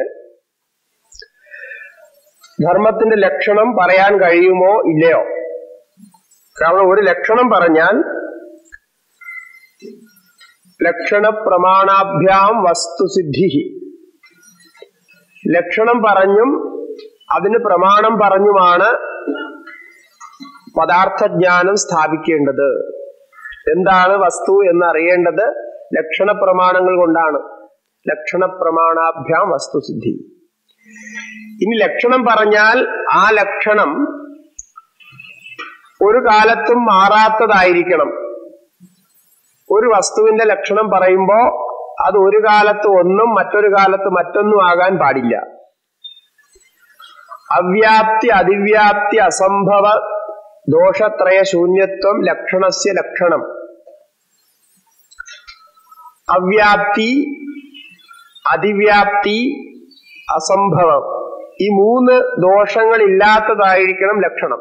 ധർമ്മത്തിന്റെ ലക്ഷണം പറയാൻ കഴിയുമോ ഇല്ലയോ കാരണം ഒരു ലക്ഷണം പറഞ്ഞാൽ ലക്ഷണ പ്രമാണാഭ്യാം വസ്തുസിദ്ധി ലക്ഷണം പറഞ്ഞും അതിന് പ്രമാണം പറഞ്ഞുമാണ് പദാർത്ഥജ്ഞാനം സ്ഥാപിക്കേണ്ടത് എന്താണ് വസ്തു എന്ന് അറിയേണ്ടത് ലക്ഷണ പ്രമാണങ്ങൾ കൊണ്ടാണ് ലക്ഷണ പ്രമാണാഭ്യാം വസ്തുസിദ്ധി ഇനി ലക്ഷണം പറഞ്ഞാൽ ആ ലക്ഷണം ഒരു കാലത്തും മാറാത്തതായിരിക്കണം ഒരു വസ്തുവിന്റെ ലക്ഷണം പറയുമ്പോ അത് ഒരു കാലത്ത് ഒന്നും മറ്റൊരു കാലത്ത് മറ്റൊന്നും ആകാൻ പാടില്ല അവ്യാപ്തി അതിവ്യാപ്തി അസംഭവ ദോഷത്രയ ശൂന്യത്വം ലക്ഷണസ്യ ലക്ഷണം അവ്യാപ്തി അതിവ്യാപ്തി അസംഭവം ഈ മൂന്ന് ദോഷങ്ങൾ ഇല്ലാത്തതായിരിക്കണം ലക്ഷണം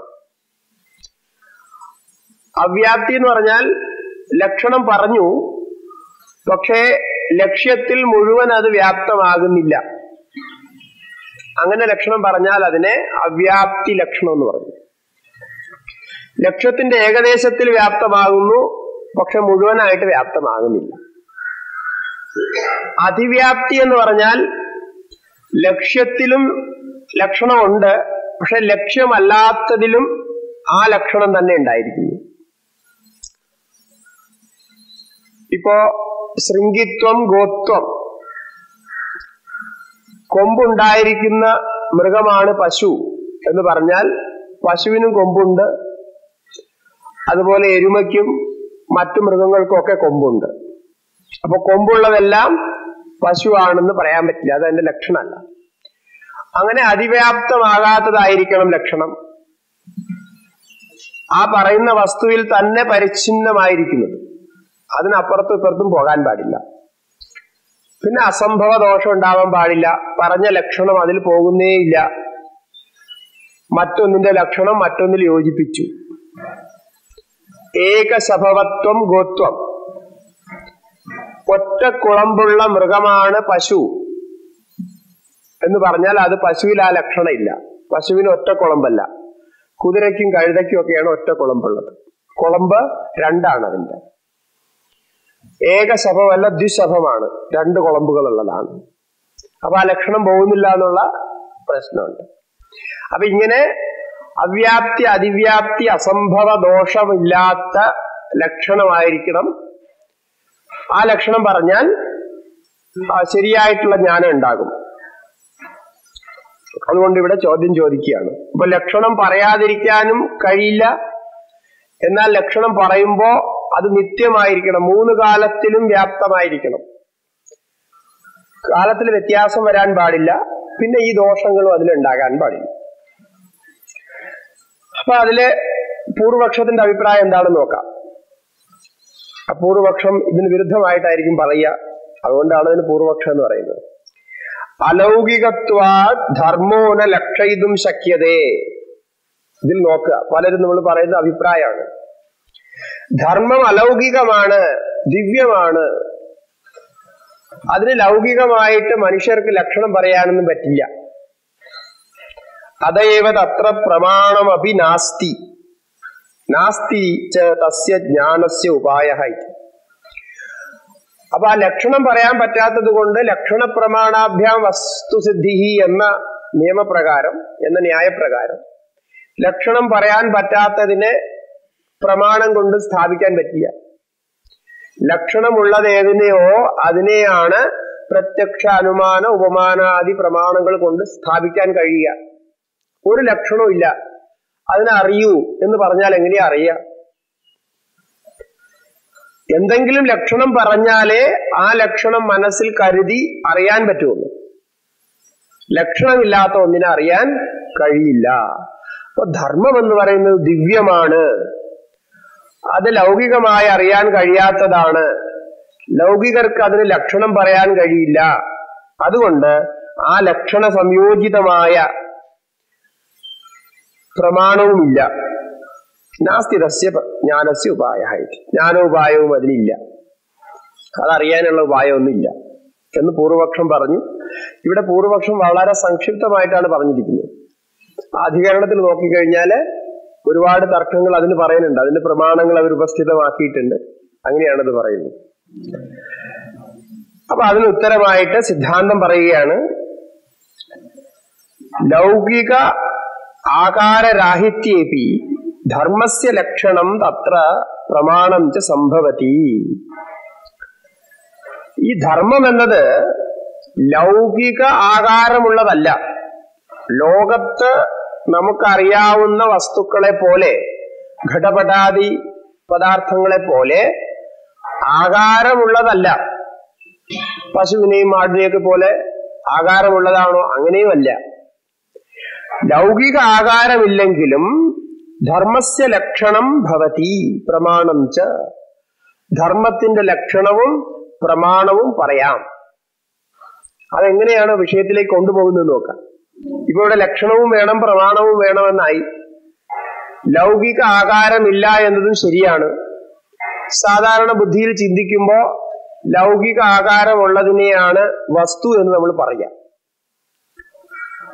അവ്യാപ്തി എന്ന് പറഞ്ഞാൽ ലക്ഷണം പറഞ്ഞു പക്ഷേ ലക്ഷ്യത്തിൽ മുഴുവൻ അത് വ്യാപ്തമാകുന്നില്ല അങ്ങനെ ലക്ഷണം പറഞ്ഞാൽ അതിനെ അവ്യാപ്തി ലക്ഷണം എന്ന് പറഞ്ഞു ലക്ഷ്യത്തിന്റെ ഏകദേശത്തിൽ വ്യാപ്തമാകുന്നു പക്ഷെ മുഴുവനായിട്ട് വ്യാപ്തമാകുന്നില്ല അതിവ്യാപ്തി എന്ന് പറഞ്ഞാൽ ലക്ഷ്യത്തിലും ലക്ഷണമുണ്ട് പക്ഷെ ലക്ഷ്യമല്ലാത്തതിലും ആ ലക്ഷണം തന്നെ ഉണ്ടായിരിക്കുന്നു ഇപ്പോ ശൃംഗിത്വം ഗോത്വം കൊമ്പുണ്ടായിരിക്കുന്ന മൃഗമാണ് പശു എന്ന് പറഞ്ഞാൽ പശുവിനും കൊമ്പുണ്ട് അതുപോലെ എരുമയ്ക്കും മറ്റു മൃഗങ്ങൾക്കും ഒക്കെ കൊമ്പുണ്ട് അപ്പൊ കൊമ്പുള്ളതെല്ലാം പശുവാണെന്ന് പറയാൻ പറ്റില്ല അത് അതിന്റെ ലക്ഷണമല്ല അങ്ങനെ അതിവ്യാപ്തമാകാത്തതായിരിക്കണം ലക്ഷണം ആ പറയുന്ന വസ്തുവിൽ തന്നെ പരിച്ഛിന്നമായിരിക്കുന്നത് അതിനപ്പുറത്തും ഇപ്പുറത്തും പോകാൻ പാടില്ല പിന്നെ അസംഭവ ദോഷം ഉണ്ടാവാൻ പാടില്ല പറഞ്ഞ ലക്ഷണം അതിൽ പോകുന്നേയില്ല മറ്റൊന്നിന്റെ ലക്ഷണം മറ്റൊന്നിൽ യോജിപ്പിച്ചു ഏകശഭവത്വം ഗോത്വം ഒറ്റ കുളമ്പുള്ള മൃഗമാണ് പശു എന്ന് പറഞ്ഞാൽ അത് പശുവിൽ ആ ലക്ഷണം ഇല്ല പശുവിന് ഒറ്റ കുളമ്പല്ല കുതിരയ്ക്കും കഴുതയ്ക്കും ഒക്കെയാണ് ഒറ്റ കുളമ്പുള്ളത് കുളമ്പ് രണ്ടാണ് അതിന്റെ ഏകശഭമല്ല ദ്വിശഭമാണ് രണ്ട് കുളമ്പുകൾ ഉള്ളതാണ് അപ്പൊ ആ ലക്ഷണം പോകുന്നില്ല എന്നുള്ള പ്രശ്നമുണ്ട് അപ്പൊ ഇങ്ങനെ അവ്യാപ്തി അതിവ്യാപ്തി അസംഭവ ദോഷമില്ലാത്ത ലക്ഷണമായിരിക്കണം ആ ലക്ഷണം പറഞ്ഞാൽ ആ ശരിയായിട്ടുള്ള ജ്ഞാനം ഉണ്ടാകും അതുകൊണ്ട് ഇവിടെ ചോദ്യം ചോദിക്കുകയാണ് അപ്പൊ ലക്ഷണം പറയാതിരിക്കാനും കഴിയില്ല എന്നാൽ ലക്ഷണം പറയുമ്പോ അത് നിത്യമായിരിക്കണം മൂന്ന് കാലത്തിലും വ്യാപ്തമായിരിക്കണം കാലത്തിൽ വ്യത്യാസം വരാൻ പാടില്ല പിന്നെ ഈ ദോഷങ്ങളും അതിലുണ്ടാകാൻ പാടില്ല അപ്പൊ അതില് പൂർവപക്ഷത്തിന്റെ അഭിപ്രായം എന്താണെന്ന് നോക്കാം അപൂർവപക്ഷം ഇതിന് വിരുദ്ധമായിട്ടായിരിക്കും പറയുക അതുകൊണ്ടാണ് ഇതിന് പൂർവപക്ഷം എന്ന് പറയുന്നത് അലൗകികത്വാ ധർമ്മോന ലക്ഷയിതും ശക്യതേ ഇതിൽ നോക്കുക പലരും നമ്മൾ പറയുന്ന അഭിപ്രായമാണ് ധർമ്മം അലൗകികമാണ് ദിവ്യമാണ് അതിന് ലൗകികമായിട്ട് മനുഷ്യർക്ക് ലക്ഷണം പറയാനൊന്നും പറ്റില്ല അതേവ തത്ര പ്രമാണമപി നാസ്തി നാസ്തി ച തസ്യ ജ്ഞാനസ്യ ഉപായ അപ്പൊ ആ ലക്ഷണം പറയാൻ പറ്റാത്തത് കൊണ്ട് ലക്ഷണ പ്രമാണാഭ്യാം വസ്തുസിദ്ധി എന്ന നിയമപ്രകാരം എന്ന ന്യായപ്രകാരം ലക്ഷണം പറയാൻ പറ്റാത്തതിനെ പ്രമാണം കൊണ്ട് സ്ഥാപിക്കാൻ പറ്റില്ല ലക്ഷണമുള്ളത് ഏതിനെയോ അതിനെയാണ് പ്രത്യക്ഷ അനുമാന ഉപമാനാദി പ്രമാണങ്ങൾ കൊണ്ട് സ്ഥാപിക്കാൻ കഴിയുക ഒരു ലക്ഷണവും ഇല്ല അതിനെ അറിയൂ എന്ന് പറഞ്ഞാൽ എങ്ങനെയാ അറിയുക എന്തെങ്കിലും ലക്ഷണം പറഞ്ഞാലേ ആ ലക്ഷണം മനസ്സിൽ കരുതി അറിയാൻ പറ്റുള്ളൂ ലക്ഷണമില്ലാത്ത ഒന്നിനെ അറിയാൻ കഴിയില്ല അപ്പൊ ധർമ്മം എന്ന് പറയുന്നത് ദിവ്യമാണ് അത് ലൗകികമായി അറിയാൻ കഴിയാത്തതാണ് ലൗകികർക്ക് അതിന് ലക്ഷണം പറയാൻ കഴിയില്ല അതുകൊണ്ട് ആ ലക്ഷണ സംയോജിതമായ പ്രമാണവുമില്ല നാസ്തി തസ്യ ജ്ഞാനസ്യ ഉപായ ജ്ഞാനോപായവും അതിനില്ല അതറിയാനുള്ള ഉപായമൊന്നുമില്ല എന്ന് പൂർവപക്ഷം പറഞ്ഞു ഇവിടെ പൂർവപക്ഷം വളരെ സംക്ഷിപ്തമായിട്ടാണ് പറഞ്ഞിരിക്കുന്നത് ആ അധികരണത്തിൽ നോക്കിക്കഴിഞ്ഞാല് ഒരുപാട് തർക്കങ്ങൾ അതിന് പറയുന്നുണ്ട് അതിന്റെ പ്രമാണങ്ങൾ അവർ ഉപസ്ഥിതമാക്കിയിട്ടുണ്ട് അങ്ങനെയാണത് പറയുന്നത് അപ്പൊ അതിന് ഉത്തരമായിട്ട് സിദ്ധാന്തം പറയുകയാണ് ലൗകിക ആകാരരാഹിത്യേപി ധർമ്മസ്യ ലക്ഷണം തത്ര പ്രമാണം ച സംഭവതി ഈ ധർമ്മം എന്നത് ലൗകിക ആകാരമുള്ളതല്ല ലോകത്ത് നമുക്കറിയാവുന്ന വസ്തുക്കളെ പോലെ ഘടപടാദി പദാർത്ഥങ്ങളെ പോലെ ആകാരമുള്ളതല്ല പശുവിനെയും ആടിനെയൊക്കെ പോലെ ആകാരമുള്ളതാണോ അങ്ങനെയുമല്ല ലൗകിക ആകാരമില്ലെങ്കിലും ധർമ്മസ്യ ലക്ഷണം ഭവതി പ്രമാണം ച ധർമ്മത്തിന്റെ ലക്ഷണവും പ്രമാണവും പറയാം അതെങ്ങനെയാണ് വിഷയത്തിലേക്ക് കൊണ്ടുപോകുന്നത് നോക്കാം ഇപ്പൊ ഇവിടെ ലക്ഷണവും വേണം പ്രമാണവും വേണമെന്നായി ലൗകിക ആകാരമില്ല എന്നതും ശരിയാണ് സാധാരണ ബുദ്ധിയിൽ ചിന്തിക്കുമ്പോ ലൗകിക ആകാരമുള്ളതിനെയാണ് വസ്തു എന്ന് നമ്മൾ പറയാം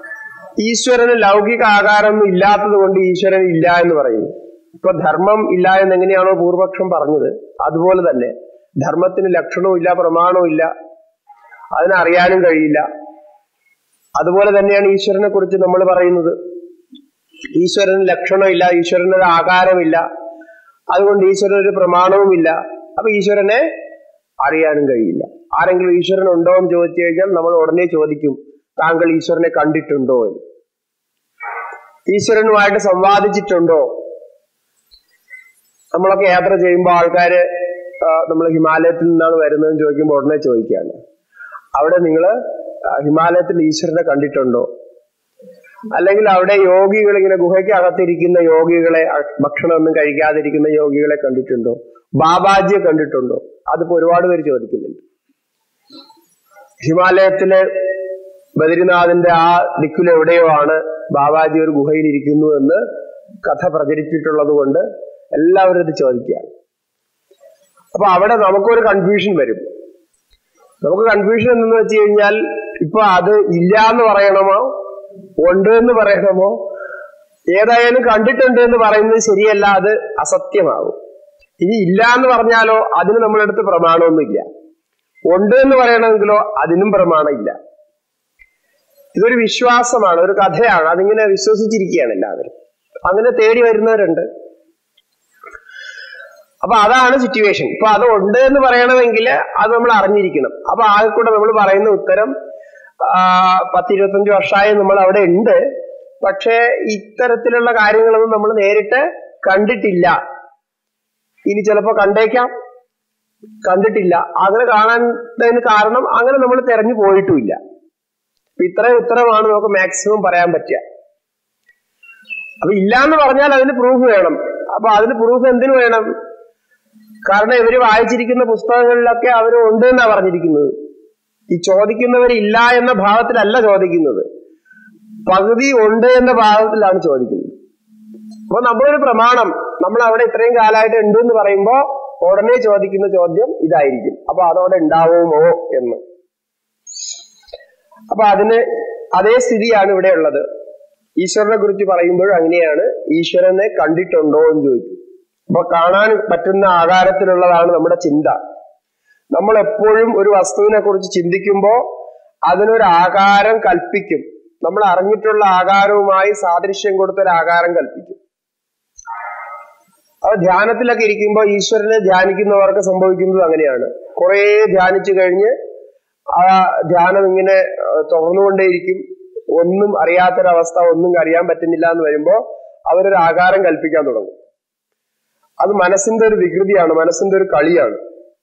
ഈശ്വരന് ലൗകിക ആകാരമൊന്നും ഇല്ലാത്തത് കൊണ്ട് ഈശ്വരൻ ഇല്ല എന്ന് പറയുന്നു ഇപ്പൊ ധർമ്മം ഇല്ല എന്ന് എങ്ങനെയാണോ പൂർവപക്ഷം പറഞ്ഞത് അതുപോലെ തന്നെ ധർമ്മത്തിന് ലക്ഷണവും ഇല്ല പ്രമാണവും ഇല്ല അതിനറിയാനും കഴിയില്ല അതുപോലെ തന്നെയാണ് ഈശ്വരനെ കുറിച്ച് നമ്മൾ പറയുന്നത് ഈശ്വരന് ലക്ഷണമില്ല ഈശ്വരന് ഒരു ആകാരമില്ല അതുകൊണ്ട് ഈശ്വരൻ ഒരു പ്രമാണവുമില്ല അപ്പൊ ഈശ്വരനെ അറിയാനും കഴിയില്ല ആരെങ്കിലും ഈശ്വരൻ ഉണ്ടോ എന്ന് ചോദിച്ചു കഴിഞ്ഞാൽ നമ്മൾ ഉടനെ ചോദിക്കും താങ്കൾ ഈശ്വരനെ കണ്ടിട്ടുണ്ടോ എന്ന് ഈശ്വരനുമായിട്ട് സംവാദിച്ചിട്ടുണ്ടോ നമ്മളൊക്കെ യാത്ര ചെയ്യുമ്പോൾ ആൾക്കാര് നമ്മൾ ഹിമാലയത്തിൽ നിന്നാണ് വരുന്നതെന്ന് ചോദിക്കുമ്പോൾ ഉടനെ ചോദിക്കുകയാണ് അവിടെ നിങ്ങൾ ഹിമാലയത്തിൽ ഈശ്വരനെ കണ്ടിട്ടുണ്ടോ അല്ലെങ്കിൽ അവിടെ യോഗികൾ ഇങ്ങനെ ഗുഹയ്ക്ക് അകത്തിരിക്കുന്ന യോഗികളെ ഭക്ഷണമൊന്നും കഴിക്കാതിരിക്കുന്ന യോഗികളെ കണ്ടിട്ടുണ്ടോ ബാബാജിയെ കണ്ടിട്ടുണ്ടോ അതിപ്പോ ഒരുപാട് പേര് ചോദിക്കുന്നുണ്ട് ഹിമാലയത്തിലെ ബദ്രിനാഥിന്റെ ആ ദിക്കിൽ എവിടെയോ ആണ് ബാബാജി ഒരു ഗുഹയിൽ ഇരിക്കുന്നു എന്ന് കഥ പ്രചരിച്ചിട്ടുള്ളത് കൊണ്ട് എല്ലാവരും ഇത് ചോദിക്കുകയാണ് അപ്പൊ അവിടെ നമുക്കൊരു കൺഫ്യൂഷൻ വരും നമുക്ക് കൺഫ്യൂഷൻ എന്തെന്ന് വെച്ച് കഴിഞ്ഞാൽ ഇപ്പൊ അത് ഇല്ല എന്ന് പറയണമോ ഉണ്ട് എന്ന് പറയണമോ ഏതായാലും കണ്ടിട്ടുണ്ട് എന്ന് പറയുന്നത് ശരിയല്ല അത് അസത്യമാകും ഇനി ഇല്ല എന്ന് പറഞ്ഞാലോ അതിന് നമ്മളെടുത്ത് പ്രമാണമൊന്നുമില്ല ഉണ്ട് എന്ന് പറയണമെങ്കിലോ അതിനും പ്രമാണം ഇല്ല ഇതൊരു വിശ്വാസമാണ് ഒരു കഥയാണ് അതിങ്ങനെ വിശ്വസിച്ചിരിക്കുകയാണ് എല്ലാവരും അങ്ങനെ തേടി വരുന്നവരുണ്ട് അപ്പൊ അതാണ് സിറ്റുവേഷൻ ഇപ്പൊ അത് ഉണ്ട് എന്ന് പറയണമെങ്കിൽ അത് നമ്മൾ അറിഞ്ഞിരിക്കണം അപ്പൊ ആകെ കൂടെ നമ്മൾ പറയുന്ന ഉത്തരം പത്തിരുപത്തഞ്ച് വർഷമായി നമ്മൾ അവിടെ ഉണ്ട് പക്ഷേ ഇത്തരത്തിലുള്ള കാര്യങ്ങളൊന്നും നമ്മൾ നേരിട്ട് കണ്ടിട്ടില്ല ഇനി ചിലപ്പോ കണ്ടേക്കാം കണ്ടിട്ടില്ല അങ്ങനെ കാണാത്തതിന് കാരണം അങ്ങനെ നമ്മൾ തെരഞ്ഞു പോയിട്ടുമില്ല അപ്പൊ ഇത്രയും ഉത്തരമാണ് നമുക്ക് മാക്സിമം പറയാൻ പറ്റുക അപ്പൊ ഇല്ല എന്ന് പറഞ്ഞാൽ അതിന് പ്രൂഫ് വേണം അപ്പൊ അതിന് പ്രൂഫ് എന്തിനു വേണം കാരണം ഇവര് വായിച്ചിരിക്കുന്ന പുസ്തകങ്ങളിലൊക്കെ അവർ ഉണ്ട് എന്നാ പറഞ്ഞിരിക്കുന്നത് ഈ ചോദിക്കുന്നവർ ഇല്ല എന്ന ഭാവത്തിലല്ല ചോദിക്കുന്നത് പകുതി ഉണ്ട് എന്ന ഭാവത്തിലാണ് ചോദിക്കുന്നത് അപ്പൊ നമ്മളൊരു പ്രമാണം നമ്മൾ അവിടെ ഇത്രയും കാലമായിട്ട് ഉണ്ട് എന്ന് പറയുമ്പോ ഉടനെ ചോദിക്കുന്ന ചോദ്യം ഇതായിരിക്കും അപ്പൊ അതവിടെ ഉണ്ടാവുമോ എന്ന് അപ്പൊ അതിന് അതേ സ്ഥിതിയാണ് ഇവിടെ ഉള്ളത് ഈശ്വരനെ കുറിച്ച് പറയുമ്പോഴും അങ്ങനെയാണ് ഈശ്വരനെ കണ്ടിട്ടുണ്ടോ എന്ന് ചോദിക്കും അപ്പൊ കാണാൻ പറ്റുന്ന ആകാരത്തിലുള്ളതാണ് നമ്മുടെ ചിന്ത നമ്മൾ എപ്പോഴും ഒരു വസ്തുവിനെ കുറിച്ച് ചിന്തിക്കുമ്പോൾ അതിനൊരു ആകാരം കൽപ്പിക്കും നമ്മൾ അറിഞ്ഞിട്ടുള്ള ആകാരവുമായി സാദൃശ്യം കൊടുത്ത ഒരു ആകാരം കൽപ്പിക്കും അത് ധ്യാനത്തിലൊക്കെ ഇരിക്കുമ്പോൾ ഈശ്വരനെ ധ്യാനിക്കുന്നവർക്ക് സംഭവിക്കുന്നത് അങ്ങനെയാണ് കുറെ ധ്യാനിച്ചു കഴിഞ്ഞ് ആ ധ്യാനം ഇങ്ങനെ തുറന്നുകൊണ്ടേയിരിക്കും ഒന്നും അറിയാത്തൊരവസ്ഥ ഒന്നും അറിയാൻ പറ്റുന്നില്ല എന്ന് വരുമ്പോ അവരൊരു ആകാരം കൽപ്പിക്കാൻ തുടങ്ങും അത് മനസ്സിന്റെ ഒരു വികൃതിയാണ് മനസ്സിന്റെ ഒരു കളിയാണ്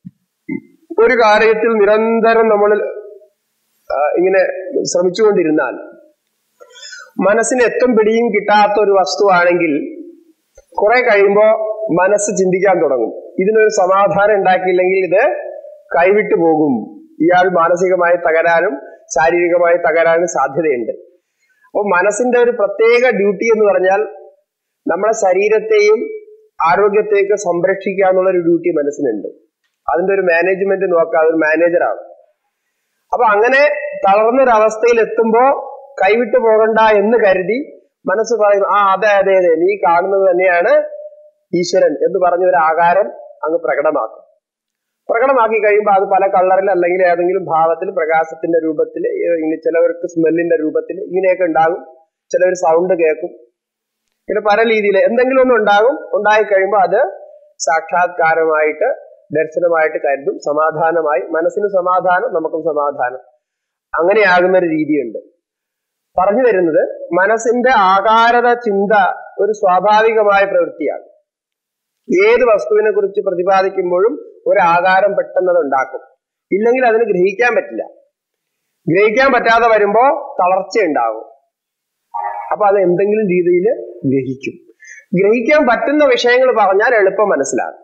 ഒരു കാര്യത്തിൽ നിരന്തരം നമ്മൾ ഇങ്ങനെ ശ്രമിച്ചുകൊണ്ടിരുന്നാൽ മനസ്സിന് എത്തും പിടിയും കിട്ടാത്ത ഒരു വസ്തുവാണെങ്കിൽ കുറെ കഴിയുമ്പോ മനസ്സ് ചിന്തിക്കാൻ തുടങ്ങും ഇതിനൊരു സമാധാനം ഉണ്ടാക്കിയില്ലെങ്കിൽ ഇത് കൈവിട്ടു പോകും ഇയാൾ മാനസികമായി തകരാനും ശാരീരികമായി തകരാനും സാധ്യതയുണ്ട് അപ്പൊ മനസ്സിന്റെ ഒരു പ്രത്യേക ഡ്യൂട്ടി എന്ന് പറഞ്ഞാൽ നമ്മുടെ ശരീരത്തെയും ആരോഗ്യത്തെയൊക്കെ സംരക്ഷിക്കുക എന്നുള്ള ഒരു ഡ്യൂട്ടി മനസ്സിനുണ്ട് അതിന്റെ ഒരു മാനേജ്മെന്റ് നോക്കുക അതൊരു മാനേജറാണ് അപ്പൊ അങ്ങനെ തളർന്നൊരവസ്ഥയിൽ എത്തുമ്പോ കൈവിട്ടു പോകണ്ട എന്ന് കരുതി മനസ്സ് പറയും ആ അതെ അതെ അതെ നീ കാണുന്നത് തന്നെയാണ് ഈശ്വരൻ എന്ന് പറഞ്ഞ ഒരു ആകാരം അങ്ങ് പ്രകടമാക്കും പ്രകടമാക്കി കഴിയുമ്പോൾ അത് പല കളറിൽ അല്ലെങ്കിൽ ഏതെങ്കിലും ഭാവത്തിൽ പ്രകാശത്തിന്റെ രൂപത്തിൽ ഇങ്ങനെ ചിലവർക്ക് സ്മെല്ലിന്റെ രൂപത്തിൽ ഇങ്ങനെയൊക്കെ ഉണ്ടാകും ചിലവർ സൗണ്ട് കേൾക്കും ഇങ്ങനെ പല രീതിയിൽ എന്തെങ്കിലും ഒന്നും ഉണ്ടാകും ഉണ്ടായി കഴിയുമ്പോൾ അത് സാക്ഷാത്കാരമായിട്ട് ദർശനമായിട്ട് കരുതും സമാധാനമായി മനസ്സിന് സമാധാനം നമുക്കും സമാധാനം അങ്ങനെയാകുന്ന ഒരു രീതിയുണ്ട് പറഞ്ഞു വരുന്നത് മനസ്സിന്റെ ആകാരത ചിന്ത ഒരു സ്വാഭാവികമായ പ്രവൃത്തിയാണ് ഏത് വസ്തുവിനെ കുറിച്ച് പ്രതിപാദിക്കുമ്പോഴും ഒരു ആകാരം പെട്ടെന്ന് അത് ഉണ്ടാക്കും ഇല്ലെങ്കിൽ അതിന് ഗ്രഹിക്കാൻ പറ്റില്ല ഗ്രഹിക്കാൻ പറ്റാതെ വരുമ്പോ തളർച്ച ഉണ്ടാകും അപ്പൊ അത് എന്തെങ്കിലും രീതിയിൽ ഗ്രഹിക്കും ഗ്രഹിക്കാൻ പറ്റുന്ന വിഷയങ്ങൾ പറഞ്ഞാൽ എളുപ്പം മനസ്സിലാകും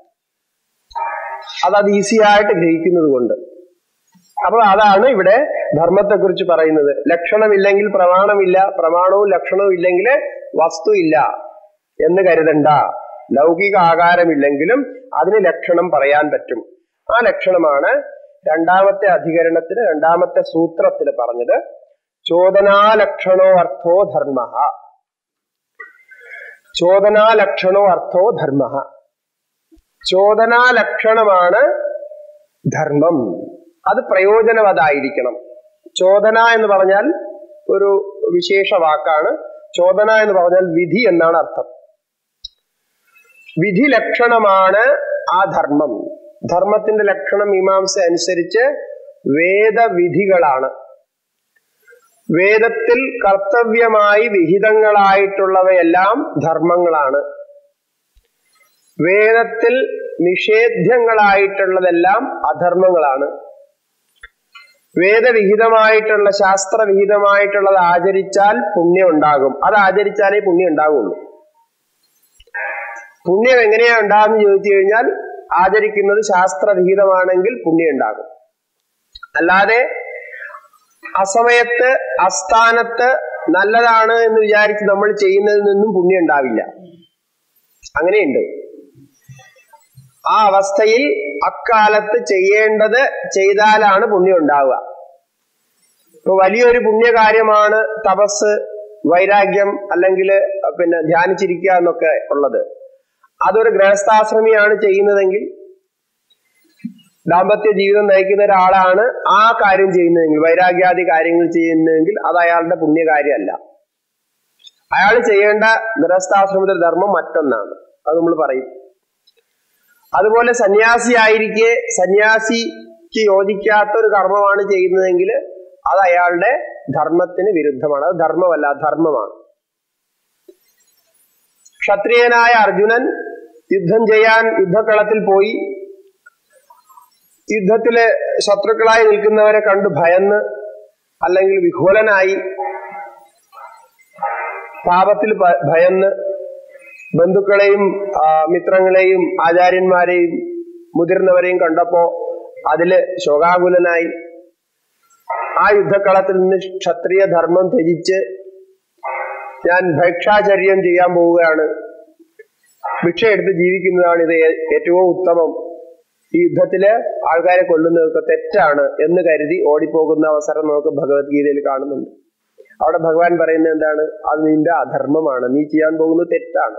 അത് അത് ഈസി ആയിട്ട് ഗ്രഹിക്കുന്നത് കൊണ്ട് അപ്പൊ അതാണ് ഇവിടെ ധർമ്മത്തെ കുറിച്ച് പറയുന്നത് ലക്ഷണമില്ലെങ്കിൽ പ്രമാണമില്ല പ്രമാണവും ലക്ഷണവും ഇല്ലെങ്കിൽ വസ്തു ഇല്ല എന്ന് കരുതണ്ട ലൗകിക ആകാരമില്ലെങ്കിലും അതിന് ലക്ഷണം പറയാൻ പറ്റും ആ ലക്ഷണമാണ് രണ്ടാമത്തെ അധികരണത്തിന് രണ്ടാമത്തെ സൂത്രത്തിൽ പറഞ്ഞത് ചോദനാലക്ഷണോ അർത്ഥോ ധർമ്മ ചോദനാലക്ഷണോ അർത്ഥോ ധർമ്മ ചോദനാലക്ഷണമാണ് ധർമ്മം അത് പ്രയോജനവതായിരിക്കണം ചോദന എന്ന് പറഞ്ഞാൽ ഒരു വിശേഷ വാക്കാണ് ചോദന എന്ന് പറഞ്ഞാൽ വിധി എന്നാണ് അർത്ഥം വിധി ലക്ഷണമാണ് ആ ധർമ്മം ധർമ്മത്തിന്റെ ലക്ഷണം മീമാംസ അനുസരിച്ച് വേദവിധികളാണ് വേദത്തിൽ കർത്തവ്യമായി വിഹിതങ്ങളായിട്ടുള്ളവയെല്ലാം ധർമ്മങ്ങളാണ് വേദത്തിൽ നിഷേധ്യങ്ങളായിട്ടുള്ളതെല്ലാം അധർമ്മങ്ങളാണ് വേദവിഹിതമായിട്ടുള്ള ശാസ്ത്രവിഹിതമായിട്ടുള്ളത് ആചരിച്ചാൽ പുണ്യം ഉണ്ടാകും അത് ആചരിച്ചാലേ പുണ്യം ഉണ്ടാകുള്ളൂ പുണ്യം എങ്ങനെയാ ഉണ്ടാകുന്ന ചോദിച്ചു കഴിഞ്ഞാൽ ആചരിക്കുന്നത് ശാസ്ത്രവിഹിതമാണെങ്കിൽ പുണ്യം ഉണ്ടാകും അല്ലാതെ അസമയത്ത് അസ്ഥാനത്ത് നല്ലതാണ് എന്ന് വിചാരിച്ച് നമ്മൾ ചെയ്യുന്നതിൽ നിന്നും പുണ്യം ഉണ്ടാവില്ല അങ്ങനെയുണ്ട് ആ അവസ്ഥയിൽ അക്കാലത്ത് ചെയ്യേണ്ടത് ചെയ്താലാണ് പുണ്യം ഉണ്ടാവുക ഇപ്പൊ വലിയൊരു പുണ്യകാര്യമാണ് തപസ് വൈരാഗ്യം അല്ലെങ്കിൽ പിന്നെ ധ്യാനിച്ചിരിക്കുക എന്നൊക്കെ ഉള്ളത് അതൊരു ഗൃഹസ്ഥാശ്രമിയാണ് ചെയ്യുന്നതെങ്കിൽ ദാമ്പത്യ ജീവിതം നയിക്കുന്ന ഒരാളാണ് ആ കാര്യം ചെയ്യുന്നതെങ്കിൽ വൈരാഗ്യാദി കാര്യങ്ങൾ ചെയ്യുന്നതെങ്കിൽ അത് അയാളുടെ പുണ്യകാര്യമല്ല അയാൾ ചെയ്യേണ്ട ഗൃഹസ്ഥാശ്രമത്തിലെ ധർമ്മം മറ്റൊന്നാണ് അത് നമ്മൾ പറയും അതുപോലെ സന്യാസിയായിരിക്കെ സന്യാസിക്ക് യോജിക്കാത്ത ഒരു കർമ്മമാണ് ചെയ്യുന്നതെങ്കിൽ അത് അയാളുടെ ധർമ്മത്തിന് വിരുദ്ധമാണ് അത് ധർമ്മമല്ല ധർമ്മമാണ് ക്ഷത്രിയനായ അർജുനൻ യുദ്ധം ചെയ്യാൻ യുദ്ധക്കളത്തിൽ പോയി യുദ്ധത്തില് ശത്രുക്കളായി നിൽക്കുന്നവരെ കണ്ട് ഭയന്ന് അല്ലെങ്കിൽ വിഹുലനായി പാപത്തിൽ ഭയന്ന് ബന്ധുക്കളെയും മിത്രങ്ങളെയും ആചാര്യന്മാരെയും മുതിർന്നവരെയും കണ്ടപ്പോ അതില് ശോകാകുലനായി ആ യുദ്ധക്കളത്തിൽ നിന്ന് ക്ഷത്രിയ ധർമ്മം ത്യജിച്ച് ഞാൻ ഭക്ഷാചര്യം ചെയ്യാൻ പോവുകയാണ് ഭിക്ഷയെടുത്ത് ജീവിക്കുന്നതാണ് ഇത് ഏറ്റവും ഉത്തമം ഈ യുദ്ധത്തില് ആൾക്കാരെ കൊല്ലുന്നതൊക്കെ തെറ്റാണ് എന്ന് കരുതി ഓടിപ്പോകുന്ന അവസരം നമുക്ക് ഭഗവത്ഗീതയിൽ കാണുന്നുണ്ട് അവിടെ ഭഗവാൻ പറയുന്നത് എന്താണ് അത് നിന്റെ അധർമ്മമാണ് നീ ചെയ്യാൻ പോകുന്നത് തെറ്റാണ്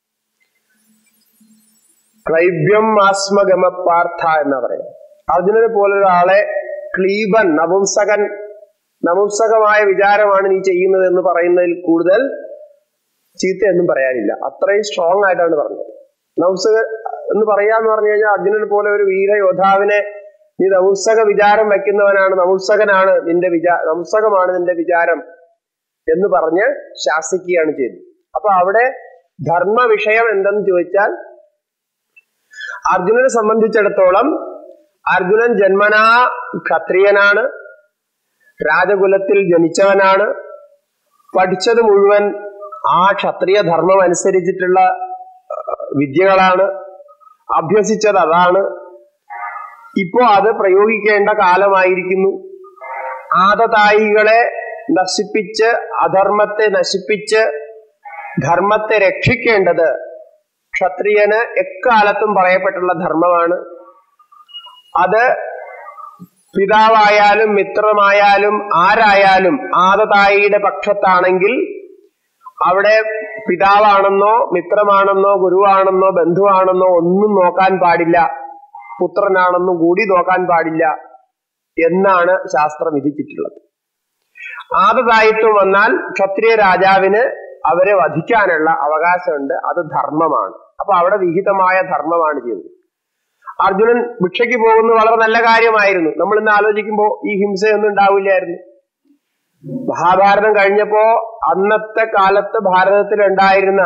ക്ലൈബ്യം ആസ്മഗമ പാർത്ഥ എന്നാ പറയാം അർജുനനെ പോലെ ഒരാളെ ക്ലീബൻ നപുംസകൻ നപുംസകമായ വിചാരമാണ് നീ ചെയ്യുന്നത് എന്ന് പറയുന്നതിൽ കൂടുതൽ ചീത്തയൊന്നും പറയാനില്ല അത്രയും സ്ട്രോങ് ആയിട്ടാണ് പറഞ്ഞത് നപുംസക എന്ന് പറയാന്ന് പറഞ്ഞു കഴിഞ്ഞാൽ അർജുനനെ പോലെ ഒരു വീരയോദ്ധാവിനെ നീ നപുംസക വിചാരം വയ്ക്കുന്നവനാണ് നപുംസകനാണ് നിന്റെ വിചാ നപുംസകമാണ് നിന്റെ വിചാരം എന്ന് പറഞ്ഞ് ശാസിക്കുകയാണ് ചെയ്തത് അപ്പൊ അവിടെ ധർമ്മ വിഷയം എന്തെന്ന് ചോദിച്ചാൽ അർജുനനെ സംബന്ധിച്ചിടത്തോളം അർജുനൻ ജന്മനാ ക്ഷത്രിയനാണ് രാജകുലത്തിൽ ജനിച്ചവനാണ് പഠിച്ചത് മുഴുവൻ ആ ക്ഷത്രിയ ധർമ്മം അനുസരിച്ചിട്ടുള്ള വിദ്യകളാണ് അഭ്യസിച്ചത് അതാണ് ഇപ്പോ അത് പ്രയോഗിക്കേണ്ട കാലമായിരിക്കുന്നു ആദതായികളെ നശിപ്പിച്ച് അധർമ്മത്തെ നശിപ്പിച്ച് ധർമ്മത്തെ രക്ഷിക്കേണ്ടത് ക്ഷത്രിയന് എക്കാലത്തും പറയപ്പെട്ടുള്ള ധർമ്മമാണ് അത് പിതാവായാലും മിത്രമായാലും ആരായാലും ആദതായിയുടെ പക്ഷത്താണെങ്കിൽ അവിടെ പിതാവാണെന്നോ മിത്രമാണെന്നോ ഗുരുവാണെന്നോ ബന്ധുവാണെന്നോ ഒന്നും നോക്കാൻ പാടില്ല പുത്രനാണെന്നും കൂടി നോക്കാൻ പാടില്ല എന്നാണ് ശാസ്ത്രം വിധിച്ചിട്ടുള്ളത് ആദതായിത്വം വന്നാൽ ക്ഷത്രിയ രാജാവിന് അവരെ വധിക്കാനുള്ള അവകാശമുണ്ട് അത് ധർമ്മമാണ് അപ്പൊ അവിടെ വിഹിതമായ ധർമ്മമാണ് ചെയ്തത് അർജുനൻ ഭിക്ഷയ്ക്ക് പോകുന്നത് വളരെ നല്ല കാര്യമായിരുന്നു നമ്മൾ ഇന്ന് ആലോചിക്കുമ്പോൾ ഈ ഹിംസയൊന്നും ഉണ്ടാവില്ലായിരുന്നു മഹാഭാരതം കഴിഞ്ഞപ്പോ അന്നത്തെ കാലത്ത് ഭാരതത്തിൽ ഉണ്ടായിരുന്ന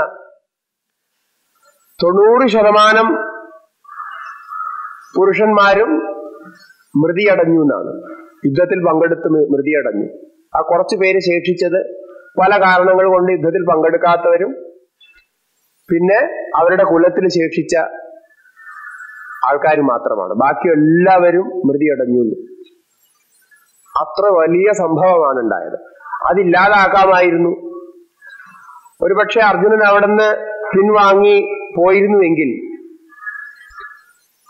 തൊണ്ണൂറ് ശതമാനം പുരുഷന്മാരും മൃതിയടഞ്ഞു എന്നാണ് യുദ്ധത്തിൽ പങ്കെടുത്ത് മൃതിയടഞ്ഞു ആ കുറച്ചു പേര് ശേഷിച്ചത് പല കാരണങ്ങൾ കൊണ്ട് യുദ്ധത്തിൽ പങ്കെടുക്കാത്തവരും പിന്നെ അവരുടെ കുലത്തിൽ ശേഷിച്ച ആൾക്കാർ മാത്രമാണ് ബാക്കി എല്ലാവരും മൃതിയടഞ്ഞു അത്ര വലിയ സംഭവമാണ് ഉണ്ടായത് അതില്ലാതാക്കാമായിരുന്നു ഒരുപക്ഷെ അർജുനൻ അവിടുന്ന് പിൻവാങ്ങി പോയിരുന്നുവെങ്കിൽ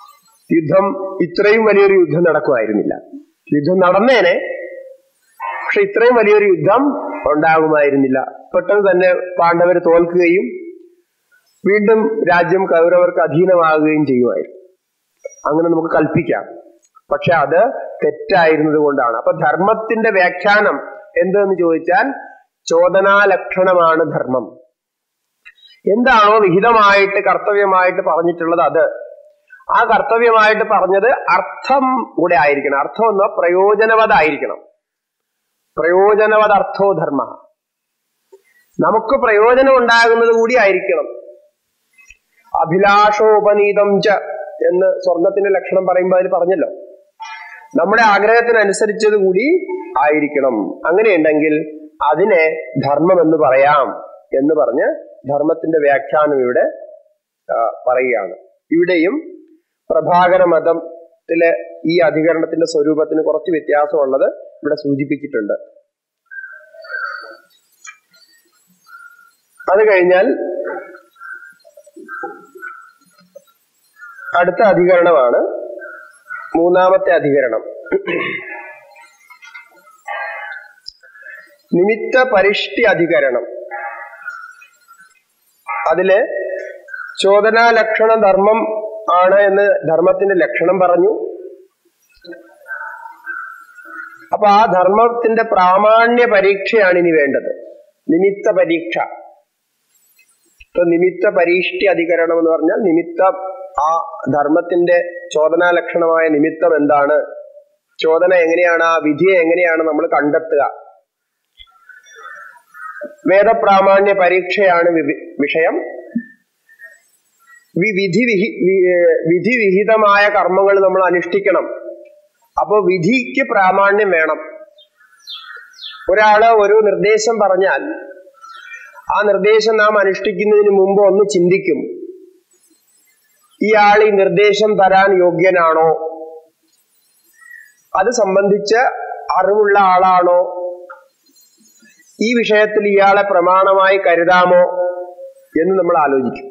യുദ്ധം ഇത്രയും വലിയൊരു യുദ്ധം നടക്കുമായിരുന്നില്ല യുദ്ധം നടന്നേനെ പക്ഷെ ഇത്രയും വലിയൊരു യുദ്ധം ഉണ്ടാകുമായിരുന്നില്ല പെട്ടെന്ന് തന്നെ പാണ്ഡവർ തോൽക്കുകയും വീണ്ടും രാജ്യം കൗരവർക്ക് അധീനമാകുകയും ചെയ്യുമായിരുന്നു അങ്ങനെ നമുക്ക് കൽപ്പിക്കാം പക്ഷെ അത് തെറ്റായിരുന്നത് കൊണ്ടാണ് അപ്പൊ ധർമ്മത്തിന്റെ വ്യാഖ്യാനം എന്തെന്ന് ചോദിച്ചാൽ ചോദനാലക്ഷണമാണ് ധർമ്മം എന്താണോ വിഹിതമായിട്ട് കർത്തവ്യമായിട്ട് പറഞ്ഞിട്ടുള്ളത് അത് ആ കർത്തവ്യമായിട്ട് പറഞ്ഞത് അർത്ഥം കൂടെ ആയിരിക്കണം അർത്ഥം എന്നോ പ്രയോജനവതായിരിക്കണം പ്രയോജനവതർത്ഥോ ധർമ്മ നമുക്ക് പ്രയോജനം ഉണ്ടാകുന്നത് കൂടി ആയിരിക്കണം അഭിലാഷോപനീതം ച എന്ന് സ്വർണത്തിന്റെ ലക്ഷണം പറയുമ്പോൾ അതിൽ പറഞ്ഞല്ലോ നമ്മുടെ ആഗ്രഹത്തിനനുസരിച്ചത് കൂടി ആയിരിക്കണം അങ്ങനെയുണ്ടെങ്കിൽ അതിനെ ധർമ്മം എന്ന് പറയാം എന്ന് പറഞ്ഞ് ധർമ്മത്തിന്റെ വ്യാഖ്യാനം ഇവിടെ ആ, പറയുകയാണ് ഇവിടെയും പ്രഭാകര മതത്തിലെ ഈ അധികരണത്തിന്റെ സ്വരൂപത്തിന് കുറച്ച് വ്യത്യാസമുള്ളത് ഇവിടെ സൂചിപ്പിച്ചിട്ടുണ്ട് അത് കഴിഞ്ഞാൽ അടുത്ത അധികരണമാണ് മൂന്നാമത്തെ അധികരണം നിമിത്ത പരിഷ്ടി അധികരണം അതില് ചോദനാ ലക്ഷണ ധർമ്മം ആണ് എന്ന് ധർമ്മത്തിന്റെ ലക്ഷണം പറഞ്ഞു അപ്പൊ ആ ധർമ്മത്തിന്റെ പ്രാമാണ്യ പരീക്ഷയാണ് ഇനി വേണ്ടത് നിമിത്ത പരീക്ഷ ഇപ്പൊ നിമിത്ത പരീഷ്ടി അധികരണം എന്ന് പറഞ്ഞാൽ നിമിത്തം ആ ധർമ്മത്തിന്റെ ചോദനാ ലക്ഷണമായ നിമിത്തം എന്താണ് ചോദന എങ്ങനെയാണ് ആ വിധിയെ എങ്ങനെയാണ് നമ്മൾ കണ്ടെത്തുക വേദപ്രാമാണ്യ പരീക്ഷയാണ് വിവി- വിഷയം വി- വിധി വിഹി വി- ഏർ വിധി വിഹിതമായ കർമ്മങ്ങൾ നമ്മൾ അനുഷ്ഠിക്കണം അപ്പോ വിധിക്ക് പ്രാമാണ്യം വേണം ഒരാള് ഒരു നിർദ്ദേശം പറഞ്ഞാൽ ആ നിർദ്ദേശം നാം അനുഷ്ഠിക്കുന്നതിന് മുമ്പ് ഒന്ന് ചിന്തിക്കും ഇയാൾ ഈ നിർദ്ദേശം തരാൻ യോഗ്യനാണോ അത് സംബന്ധിച്ച് അറിവുള്ള ആളാണോ ഈ വിഷയത്തിൽ ഇയാളെ പ്രമാണമായി കരുതാമോ എന്ന് നമ്മൾ ആലോചിക്കും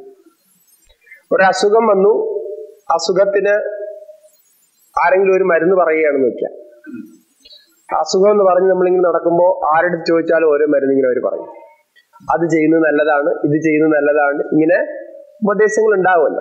ഒരസുഖം വന്നു അസുഖത്തിന് ആരെങ്കിലും ഒരു മരുന്ന് പറയുകയാണെന്ന് വെക്കാം അസുഖം എന്ന് പറഞ്ഞ് നമ്മളിങ്ങനെ നടക്കുമ്പോൾ ആരുടെ ചോദിച്ചാലും ഓരോ മരുന്ന് ഇങ്ങനെ അവർ പറയും അത് ചെയ്യുന്നത് നല്ലതാണ് ഇത് ചെയ്യുന്നത് നല്ലതാണ് ഇങ്ങനെ ഉപദേശങ്ങൾ ഉണ്ടാവുമല്ലോ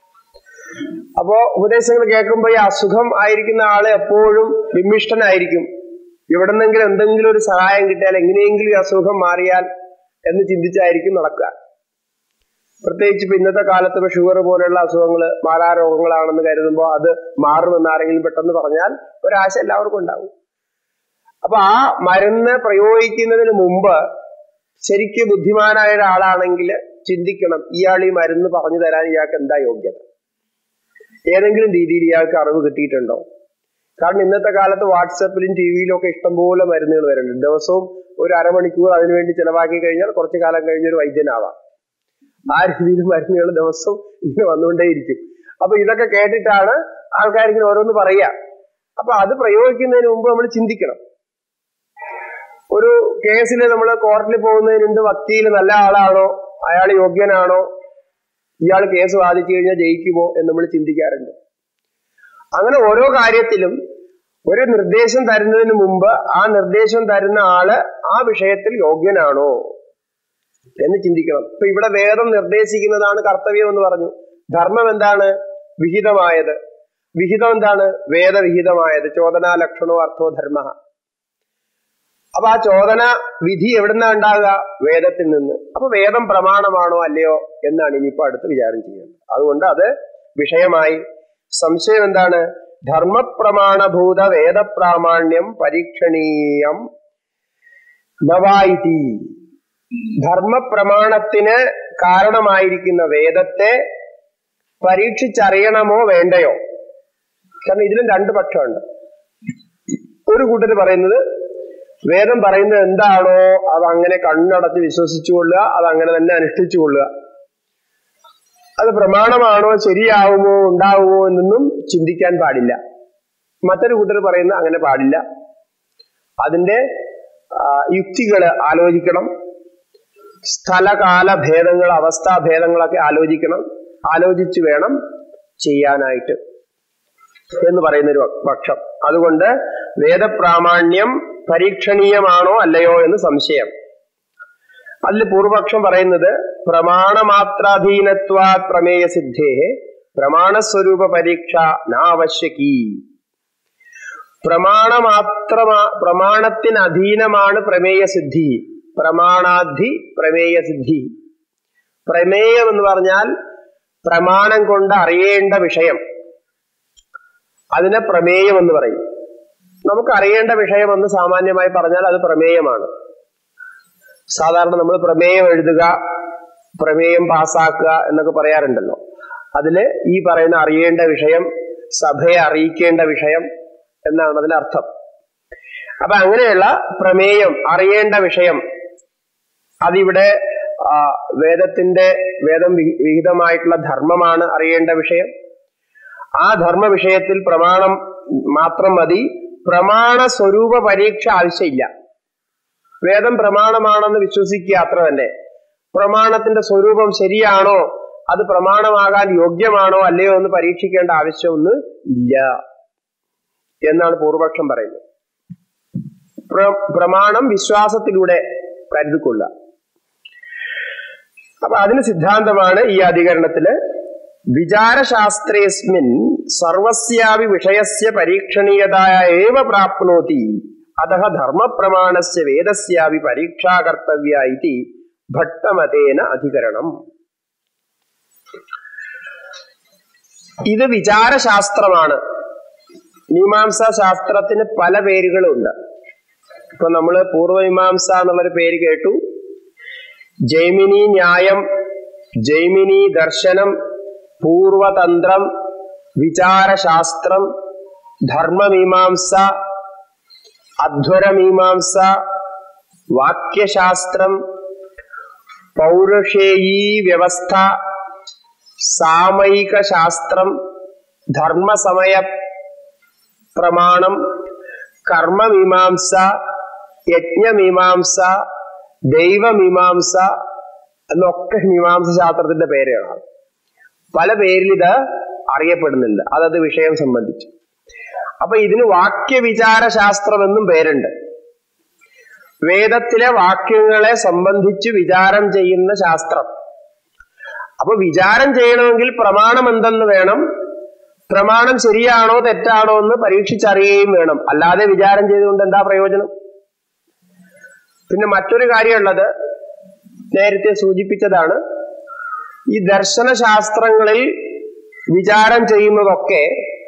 അപ്പോ ഉപദേശങ്ങൾ കേൾക്കുമ്പോൾ ഈ അസുഖം ആയിരിക്കുന്ന ആള് എപ്പോഴും വിമിഷ്ടനായിരിക്കും എവിടെന്നെങ്കിലും എന്തെങ്കിലും ഒരു സഹായം കിട്ടിയാൽ എങ്ങനെയെങ്കിലും ഈ അസുഖം മാറിയാൽ എന്ന് ചിന്തിച്ചായിരിക്കും നടക്കുക പ്രത്യേകിച്ച് ഇപ്പൊ ഇന്നത്തെ കാലത്ത് ഇപ്പൊ ഷുഗർ പോലെയുള്ള അസുഖങ്ങൾ മാറാരോഗങ്ങളാണെന്ന് കരുതുമ്പോൾ അത് മാറുമെന്ന് ആരെങ്കിലും പെട്ടെന്ന് പറഞ്ഞാൽ ഒരാശ എല്ലാവർക്കും ഉണ്ടാവും അപ്പൊ ആ മരുന്ന് പ്രയോഗിക്കുന്നതിന് മുമ്പ് ശരിക്ക് ബുദ്ധിമാനായ ഒരാളാണെങ്കിൽ ചിന്തിക്കണം ഇയാൾ ഈ മരുന്ന് പറഞ്ഞു തരാൻ ഇയാൾക്ക് എന്താ യോഗ്യത ഏതെങ്കിലും രീതിയിൽ ഇയാൾക്ക് അറിവ് കിട്ടിയിട്ടുണ്ടോ കാരണം ഇന്നത്തെ കാലത്ത് വാട്സപ്പിലും ടി വിയിലും ഒക്കെ ഇഷ്ടംപോലെ മരുന്നുകൾ വരുന്നുണ്ട് ദിവസവും ഒരു അരമണിക്കൂർ അതിനുവേണ്ടി ചെലവാക്കി കഴിഞ്ഞാൽ കുറച്ചു കാലം കഴിഞ്ഞൊരു വൈദ്യനാവാം ആ രീതിയിൽ മരുന്നുകൾ ദിവസവും ഇങ്ങനെ വന്നുകൊണ്ടേയിരിക്കും അപ്പൊ ഇതൊക്കെ കേട്ടിട്ടാണ് ആൾക്കാരിങ്ങനെ ഓരോന്ന് പറയുക അപ്പൊ അത് പ്രയോഗിക്കുന്നതിന് മുമ്പ് നമ്മൾ ചിന്തിക്കണം ഒരു കേസിൽ നമ്മൾ കോർട്ടിൽ പോകുന്നതിന് മുമ്പ് വക്കീൽ നല്ല ആളാണോ അയാൾ യോഗ്യനാണോ ഇയാൾ കേസ് വാദിച്ചു കഴിഞ്ഞാൽ ജയിക്കുമോ എന്ന് നമ്മൾ ചിന്തിക്കാറുണ്ട് അങ്ങനെ ഓരോ കാര്യത്തിലും ഒരു നിർദ്ദേശം തരുന്നതിന് മുമ്പ് ആ നിർദ്ദേശം തരുന്ന ആള് ആ വിഷയത്തിൽ യോഗ്യനാണോ എന്ന് ചിന്തിക്കണം ഇപ്പൊ ഇവിടെ വേദം നിർദ്ദേശിക്കുന്നതാണ് കർത്തവ്യം എന്ന് പറഞ്ഞു ധർമ്മം എന്താണ് വിഹിതമായത് വിഹിതം എന്താണ് വേദവിഹിതമായത് ചോദനാ ലക്ഷണോ അർത്ഥോ ധർമ്മ അപ്പൊ ആ ചോദന വിധി എവിടുന്നാ ഉണ്ടാകുക വേദത്തിൽ നിന്ന് അപ്പൊ വേദം പ്രമാണമാണോ അല്ലയോ എന്നാണ് ഇനിയിപ്പോ അടുത്ത് വിചാരം ചെയ്യേണ്ടത് അതുകൊണ്ട് അത് വിഷയമായി സംശയം എന്താണ് ധർമ്മപ്രമാണഭൂത വേദപ്രാമാണ്യം പരീക്ഷണീയം നവായിതി ധർമ്മപ്രമാണത്തിന് കാരണമായിരിക്കുന്ന വേദത്തെ പരീക്ഷിച്ചറിയണമോ വേണ്ടയോ കാരണം ഇതിലും രണ്ട് പക്ഷമുണ്ട് ഒരു കൂട്ടർ പറയുന്നത് വേദം പറയുന്നത് എന്താണോ അത് അങ്ങനെ കണ്ണടച്ച് വിശ്വസിച്ചു കൊള്ളുക അത് അങ്ങനെ തന്നെ അനുഷ്ഠിച്ചു കൊള്ളുക അത് പ്രമാണമാണോ ശരിയാവുമോ ഉണ്ടാവുമോ എന്നൊന്നും ചിന്തിക്കാൻ പാടില്ല മറ്റൊരു കൂട്ടർ പറയുന്നത് അങ്ങനെ പാടില്ല അതിന്റെ യുക്തികൾ ആലോചിക്കണം സ്ഥലകാല ഭേദങ്ങൾ അവസ്ഥാഭേദങ്ങളൊക്കെ ആലോചിക്കണം ആലോചിച്ച് വേണം ചെയ്യാനായിട്ട് എന്ന് പറയുന്ന ഒരു പക്ഷം അതുകൊണ്ട് വേദപ്രാമാണ്യം പരീക്ഷണീയമാണോ അല്ലയോ എന്ന് സംശയം അതിൽ പൂർവപക്ഷം പറയുന്നത് പ്രമാണമാത്രാധീനത്വാ പ്രമേയ സിദ്ധേ പ്രമാണസ്വരൂപ പരീക്ഷ നാവശ്യകീ പ്രമാണമാത്രമാ പ്രമാണത്തിന് അധീനമാണ് പ്രമേയ സിദ്ധി പ്രമാണാധി പ്രമേയ സിദ്ധി പ്രമേയം എന്ന് പറഞ്ഞാൽ പ്രമാണം കൊണ്ട് അറിയേണ്ട വിഷയം അതിനെ പ്രമേയം എന്ന് പറയും നമുക്ക് അറിയേണ്ട വിഷയം എന്ന് സാമാന്യമായി പറഞ്ഞാൽ അത് പ്രമേയമാണ് സാധാരണ നമ്മൾ പ്രമേയം എഴുതുക പ്രമേയം പാസ്സാക്കുക എന്നൊക്കെ പറയാറുണ്ടല്ലോ അതില് ഈ പറയുന്ന അറിയേണ്ട വിഷയം സഭയെ അറിയിക്കേണ്ട വിഷയം എന്നാണ് അതിന്റെ അർത്ഥം അപ്പൊ അങ്ങനെയുള്ള പ്രമേയം അറിയേണ്ട വിഷയം അതിവിടെ ആ, വേദത്തിന്റെ വേദം വി- വിഹിതമായിട്ടുള്ള ധർമ്മമാണ് അറിയേണ്ട വിഷയം ആ ധർമ്മ വിഷയത്തിൽ പ്രമാണം മാത്രം മതി പ്രമാണ സ്വരൂപ പരീക്ഷ ആവശ്യമില്ല വേദം പ്രമാണമാണെന്ന് വിശ്വസിക്കുക അത്ര തന്നെ പ്രമാണത്തിന്റെ സ്വരൂപം ശരിയാണോ അത് പ്രമാണമാകാൻ യോഗ്യമാണോ അല്ലയോ എന്ന് പരീക്ഷിക്കേണ്ട ആവശ്യമൊന്നും ഇല്ല എന്നാണ് പൂർവപക്ഷം പറയുന്നത് പ്ര- പ്രമാണം വിശ്വാസത്തിലൂടെ കരുതിക്കൊള്ളുക അപ്പൊ അതിന് സിദ്ധാന്തമാണ് ഈ അധികരണത്തില് വിചാരശാസ്ത്രേസ്മിൻ സർവസ്യാപി വിഷയസ്യ പരീക്ഷണീയതായ ഏവ പ്രാപ്നോതി അതഃ ധർമ്മപ്രമാണസ്യ വേദസ്യാപി പരീക്ഷാ കർത്തവ്യ ഇതി ഭട്ടമതേന അധികരണം ഇത് വിചാരശാസ്ത്രമാണ് മീമാംസാ ശാസ്ത്രത്തിന് പല പേരുകളുണ്ട് ഇപ്പൊ നമ്മള് പൂർവമീമാംസ എന്നുള്ളൊരു പേര് കേട്ടു ജൈമിനി ന്യായം ജൈമിനി ദർശനം പൂർവതന്ത്രം വിചാരശാസ്ത്രം ധർമ്മമീമാംസ അധ്വരമീമാംസ വാക്യശാസ്ത്രം പൗരുഷേയീ വ്യവസ്ഥ സാമയിക ശാസ്ത്രം ധർമ്മസമയ പ്രമാണം കർമ്മമീമാംസ യജ്ഞമീമാംസ ദൈവമീമാംസ എന്നൊക്കെ മീമാംസ ശാസ്ത്രത്തിന്റെ പേരുകളാണ് പല പേരിൽ ഇത് അറിയപ്പെടുന്നുണ്ട് അതത് വിഷയം സംബന്ധിച്ച് അപ്പൊ ഇതിന് വാക്യവിചാര ശാസ്ത്രം എന്നും പേരുണ്ട് വേദത്തിലെ വാക്യങ്ങളെ സംബന്ധിച്ച് വിചാരം ചെയ്യുന്ന ശാസ്ത്രം അപ്പൊ വിചാരം ചെയ്യണമെങ്കിൽ പ്രമാണം എന്തെന്ന് വേണം പ്രമാണം ശരിയാണോ തെറ്റാണോ എന്ന് പരീക്ഷിച്ചറിയുകയും വേണം അല്ലാതെ വിചാരം ചെയ്തുകൊണ്ട് എന്താ പ്രയോജനം പിന്നെ മറ്റൊരു കാര്യമുള്ളത് നേരത്തെ സൂചിപ്പിച്ചതാണ് ഈ ദർശനശാസ്ത്രങ്ങളിൽ വിചാരം ചെയ്യുന്നതൊക്കെ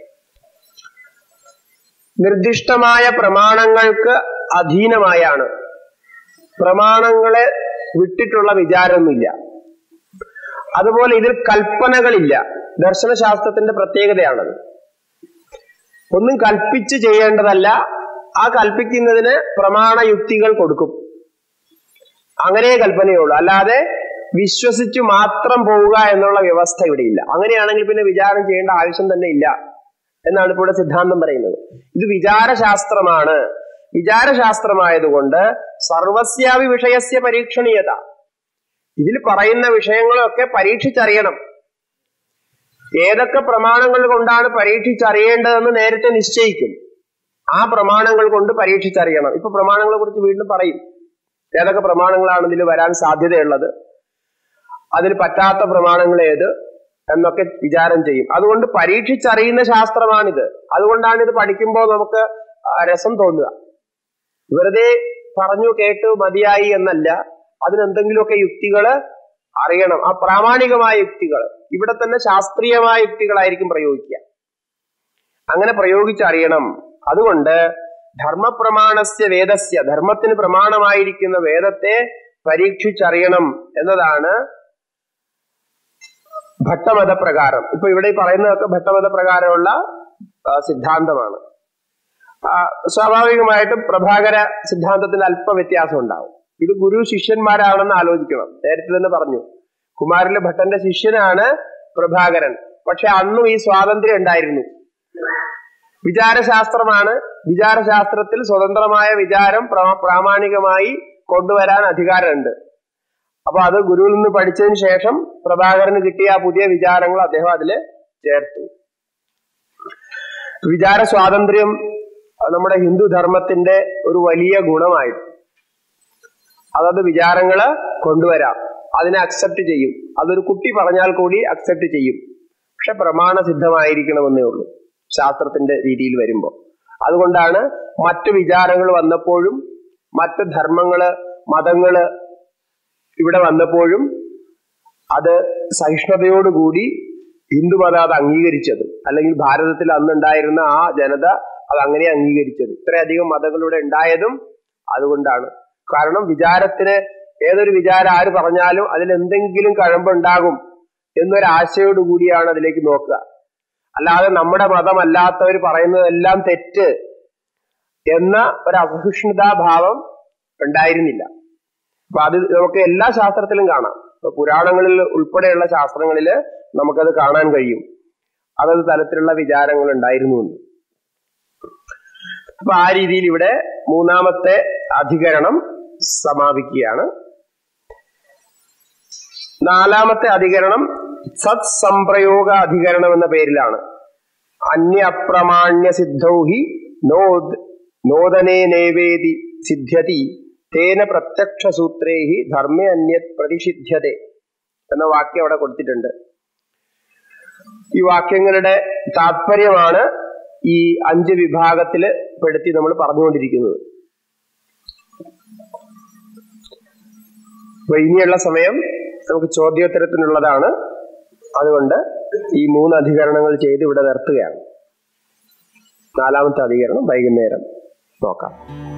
നിർദ്ദിഷ്ടമായ പ്രമാണങ്ങൾക്ക് അധീനമായാണ് പ്രമാണങ്ങളെ വിട്ടിട്ടുള്ള വിചാരമൊന്നുമില്ല അതുപോലെ ഇതിൽ കൽപ്പനകളില്ല ദർശനശാസ്ത്രത്തിന്റെ പ്രത്യേകതയാണത് ഒന്നും കൽപ്പിച്ച് ചെയ്യേണ്ടതല്ല ആ കൽപ്പിക്കുന്നതിന് പ്രമാണയുക്തികൾ കൊടുക്കും അങ്ങനെ കൽപ്പനയുള്ളൂ അല്ലാതെ വിശ്വസിച്ച് മാത്രം പോവുക എന്നുള്ള വ്യവസ്ഥ ഇവിടെ ഇല്ല അങ്ങനെയാണെങ്കിൽ പിന്നെ വിചാരം ചെയ്യേണ്ട ആവശ്യം തന്നെ ഇല്ല എന്നാണ് ഇപ്പോൾ ഇവിടെ സിദ്ധാന്തം പറയുന്നത് ഇത് വിചാരശാസ്ത്രമാണ് വിചാരശാസ്ത്രമായതുകൊണ്ട് സർവസ്യാവി വിഷയസ്യ പരീക്ഷണീയത ഇതിൽ പറയുന്ന വിഷയങ്ങളൊക്കെ പരീക്ഷിച്ചറിയണം ഏതൊക്കെ പ്രമാണങ്ങൾ കൊണ്ടാണ് പരീക്ഷിച്ചറിയേണ്ടതെന്ന് നേരത്തെ നിശ്ചയിക്കും ആ പ്രമാണങ്ങൾ കൊണ്ട് പരീക്ഷിച്ചറിയണം ഇപ്പൊ പ്രമാണങ്ങളെ കുറിച്ച് വീണ്ടും പറയും ഏതൊക്കെ പ്രമാണങ്ങളാണ് ഇതിൽ വരാൻ സാധ്യതയുള്ളത് അതിൽ പറ്റാത്ത പ്രമാണങ്ങൾ ഏത് എന്നൊക്കെ വിചാരം ചെയ്യും അതുകൊണ്ട് പരീക്ഷിച്ചറിയുന്ന ശാസ്ത്രമാണിത് അതുകൊണ്ടാണ് ഇത് പഠിക്കുമ്പോൾ നമുക്ക് ആ, രസം തോന്നുക വെറുതെ പറഞ്ഞു കേട്ടു മതിയായി എന്നല്ല അതിനെന്തെങ്കിലുമൊക്കെ യുക്തികള് അറിയണം ആ പ്രാമാണികമായ യുക്തികൾ ഇവിടെ തന്നെ ശാസ്ത്രീയമായ യുക്തികളായിരിക്കും പ്രയോഗിക്കുക അങ്ങനെ പ്രയോഗിച്ചറിയണം അതുകൊണ്ട് ധർമ്മപ്രമാണസ്യ വേദസ്യ ധർമ്മത്തിന് പ്രമാണമായിരിക്കുന്ന വേദത്തെ പരീക്ഷിച്ചറിയണം എന്നതാണ് ഭട്ടമത പ്രകാരം ഇപ്പൊ ഇവിടെ ഈ പറയുന്നതൊക്കെ ഭട്ടമത പ്രകാരമുള്ള ആ, സിദ്ധാന്തമാണ് ആ, സ്വാഭാവികമായിട്ടും പ്രഭാകര സിദ്ധാന്തത്തിന് അല്പ വ്യത്യാസം ഉണ്ടാവും ഇത് ഗുരു ശിഷ്യന്മാരാണെന്ന് ആലോചിക്കണം നേരത്തെ തന്നെ പറഞ്ഞു കുമാരല ഭട്ടന്റെ ശിഷ്യനാണ് പ്രഭാകരൻ പക്ഷെ അന്നും ഈ സ്വാതന്ത്ര്യം ഉണ്ടായിരുന്നു വിചാരശാസ്ത്രമാണ് വിചാരശാസ്ത്രത്തിൽ സ്വതന്ത്രമായ വിചാരം പ്രാ- പ്രാമാണികമായി കൊണ്ടുവരാൻ അധികാരമുണ്ട് അപ്പൊ അത് ഗുരുവിൽ നിന്ന് പഠിച്ചതിന് ശേഷം പ്രഭാകരന് കിട്ടിയ ആ പുതിയ വിചാരങ്ങൾ അദ്ദേഹം അതില് ചേർത്തു വിചാര സ്വാതന്ത്ര്യം അത് നമ്മുടെ ഹിന്ദു ധർമ്മത്തിന്റെ ഒരു വലിയ ഗുണമായിട്ട് അതത് വിചാരങ്ങള് കൊണ്ടുവരാം അതിനെ അക്സെപ്റ്റ് ചെയ്യും അതൊരു കുട്ടി പറഞ്ഞാൽ കൂടി അക്സെപ്റ്റ് ചെയ്യും പക്ഷെ പ്രമാണ സിദ്ധമായിരിക്കണമെന്നേ ഉള്ളൂ ശാസ്ത്രത്തിന്റെ രീതിയിൽ വരുമ്പോൾ അതുകൊണ്ടാണ് മറ്റു വിചാരങ്ങൾ വന്നപ്പോഴും മറ്റ് ധർമ്മങ്ങള് മതങ്ങള് ഇവിടെ വന്നപ്പോഴും അത് സഹിഷ്ണുതയോടുകൂടി ഹിന്ദുമത അത് അംഗീകരിച്ചത് അല്ലെങ്കിൽ ഭാരതത്തിൽ അന്നുണ്ടായിരുന്ന ആ ജനത അത് അങ്ങനെ അംഗീകരിച്ചത് ഇത്രയധികം മതങ്ങളുടെ ഉണ്ടായതും അതുകൊണ്ടാണ് കാരണം വിചാരത്തിന് ഏതൊരു വിചാരം ആര് പറഞ്ഞാലും അതിൽ എന്തെങ്കിലും കഴമ്പുണ്ടാകും എന്നൊരാശയോട് കൂടിയാണ് അതിലേക്ക് നോക്കുക അല്ലാതെ നമ്മുടെ മതമല്ലാത്തവർ പറയുന്നതെല്ലാം തെറ്റ് എന്ന ഒരു അസഹിഷ്ണുതാഭാവം ഉണ്ടായിരുന്നില്ല അപ്പൊ അത് നമുക്ക് എല്ലാ ശാസ്ത്രത്തിലും കാണാം ഇപ്പൊ പുരാണങ്ങളിൽ ഉൾപ്പെടെയുള്ള ശാസ്ത്രങ്ങളിൽ നമുക്കത് കാണാൻ കഴിയും അതത് തലത്തിലുള്ള വിചാരങ്ങൾ ഉണ്ടായിരുന്നു എന്ന് അപ്പൊ ആ രീതിയിൽ ഇവിടെ മൂന്നാമത്തെ അധികരണം സമാപിക്കുകയാണ് നാലാമത്തെ അധികരണം സത് സംപ്രയോഗ അധികരണം എന്ന പേരിലാണ് അന്യ അപ്രമാണ്യ സിദ്ധൗഹി നോദ് നോദനേ നേവേദി സിദ്ധ്യതി തേന പ്രത്യക്ഷ സൂത്രേഹി ധർമ്മേ അന്യത് പ്രതിഷിധ്യത എന്ന വാക്യം അവിടെ കൊടുത്തിട്ടുണ്ട് ഈ വാക്യങ്ങളുടെ താത്പര്യമാണ് ഈ അഞ്ച് വിഭാഗത്തിൽ പെടുത്തി നമ്മൾ പറഞ്ഞുകൊണ്ടിരിക്കുന്നത് അപ്പൊ ഇനിയുള്ള സമയം നമുക്ക് ചോദ്യോത്തരത്തിനുള്ളതാണ് അതുകൊണ്ട് ഈ മൂന്ന് അധികരണങ്ങൾ ചെയ്ത് ഇവിടെ നിർത്തുകയാണ് നാലാമത്തെ അധികരണം വൈകുന്നേരം നോക്കാം